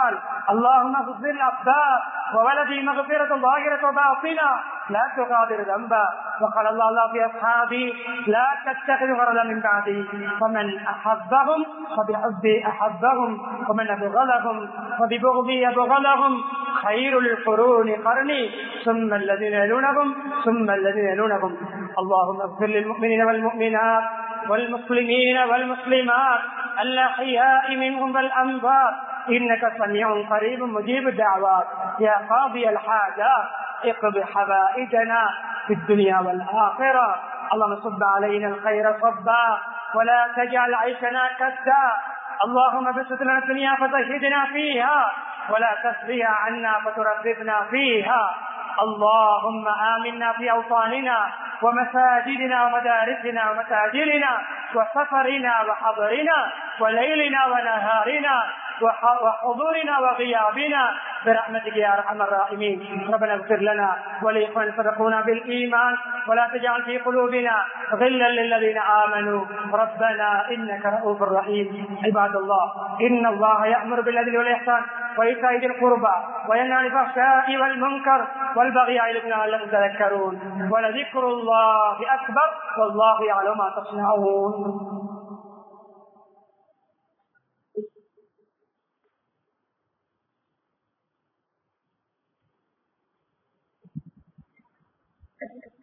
اللهم اغفر الأبداء وولدي مغفرة ظاهرة وباطنة لا تغادر ذنبا وقال الله الله في أصحابي لا تتخذ غرضا من بعدي ومن أحبهم فبحبي أحبهم ومن أبغضهم فببغضي أبغضهم خير القرون قرني ثم الذين يلونهم ثم الذين يلونهم اللهم اغفر للمؤمنين والمؤمنات والمسلمين والمسلمات الأحياء منهم والأموات إنك سميع قريب مجيب الدعوات يا قاضي الحاجات اقض حوائجنا في الدنيا والآخرة اللهم صب علينا الخير صبا ولا تجعل عيشنا كدا اللهم بسط لنا الدنيا فزهدنا فيها ولا تسريها عنا فترغبنا فيها اللهم آمنا في أوطاننا ومساجدنا ومدارسنا ومتاجرنا وسفرنا وحضرنا وليلنا ونهارنا وحضورنا وغيابنا برحمتك يا ارحم الراحمين ربنا اغفر لنا ولاخوان سبقونا بالايمان ولا تجعل في قلوبنا غلا للذين امنوا ربنا انك رؤوف رحيم عباد الله ان الله يامر بالعدل والاحسان وايتاء ذي القربى وينهى عن الفحشاء والمنكر والبغي يعظكم لعلكم تذكرون ولذكر الله اكبر والله يعلم ما تصنعون Thank you.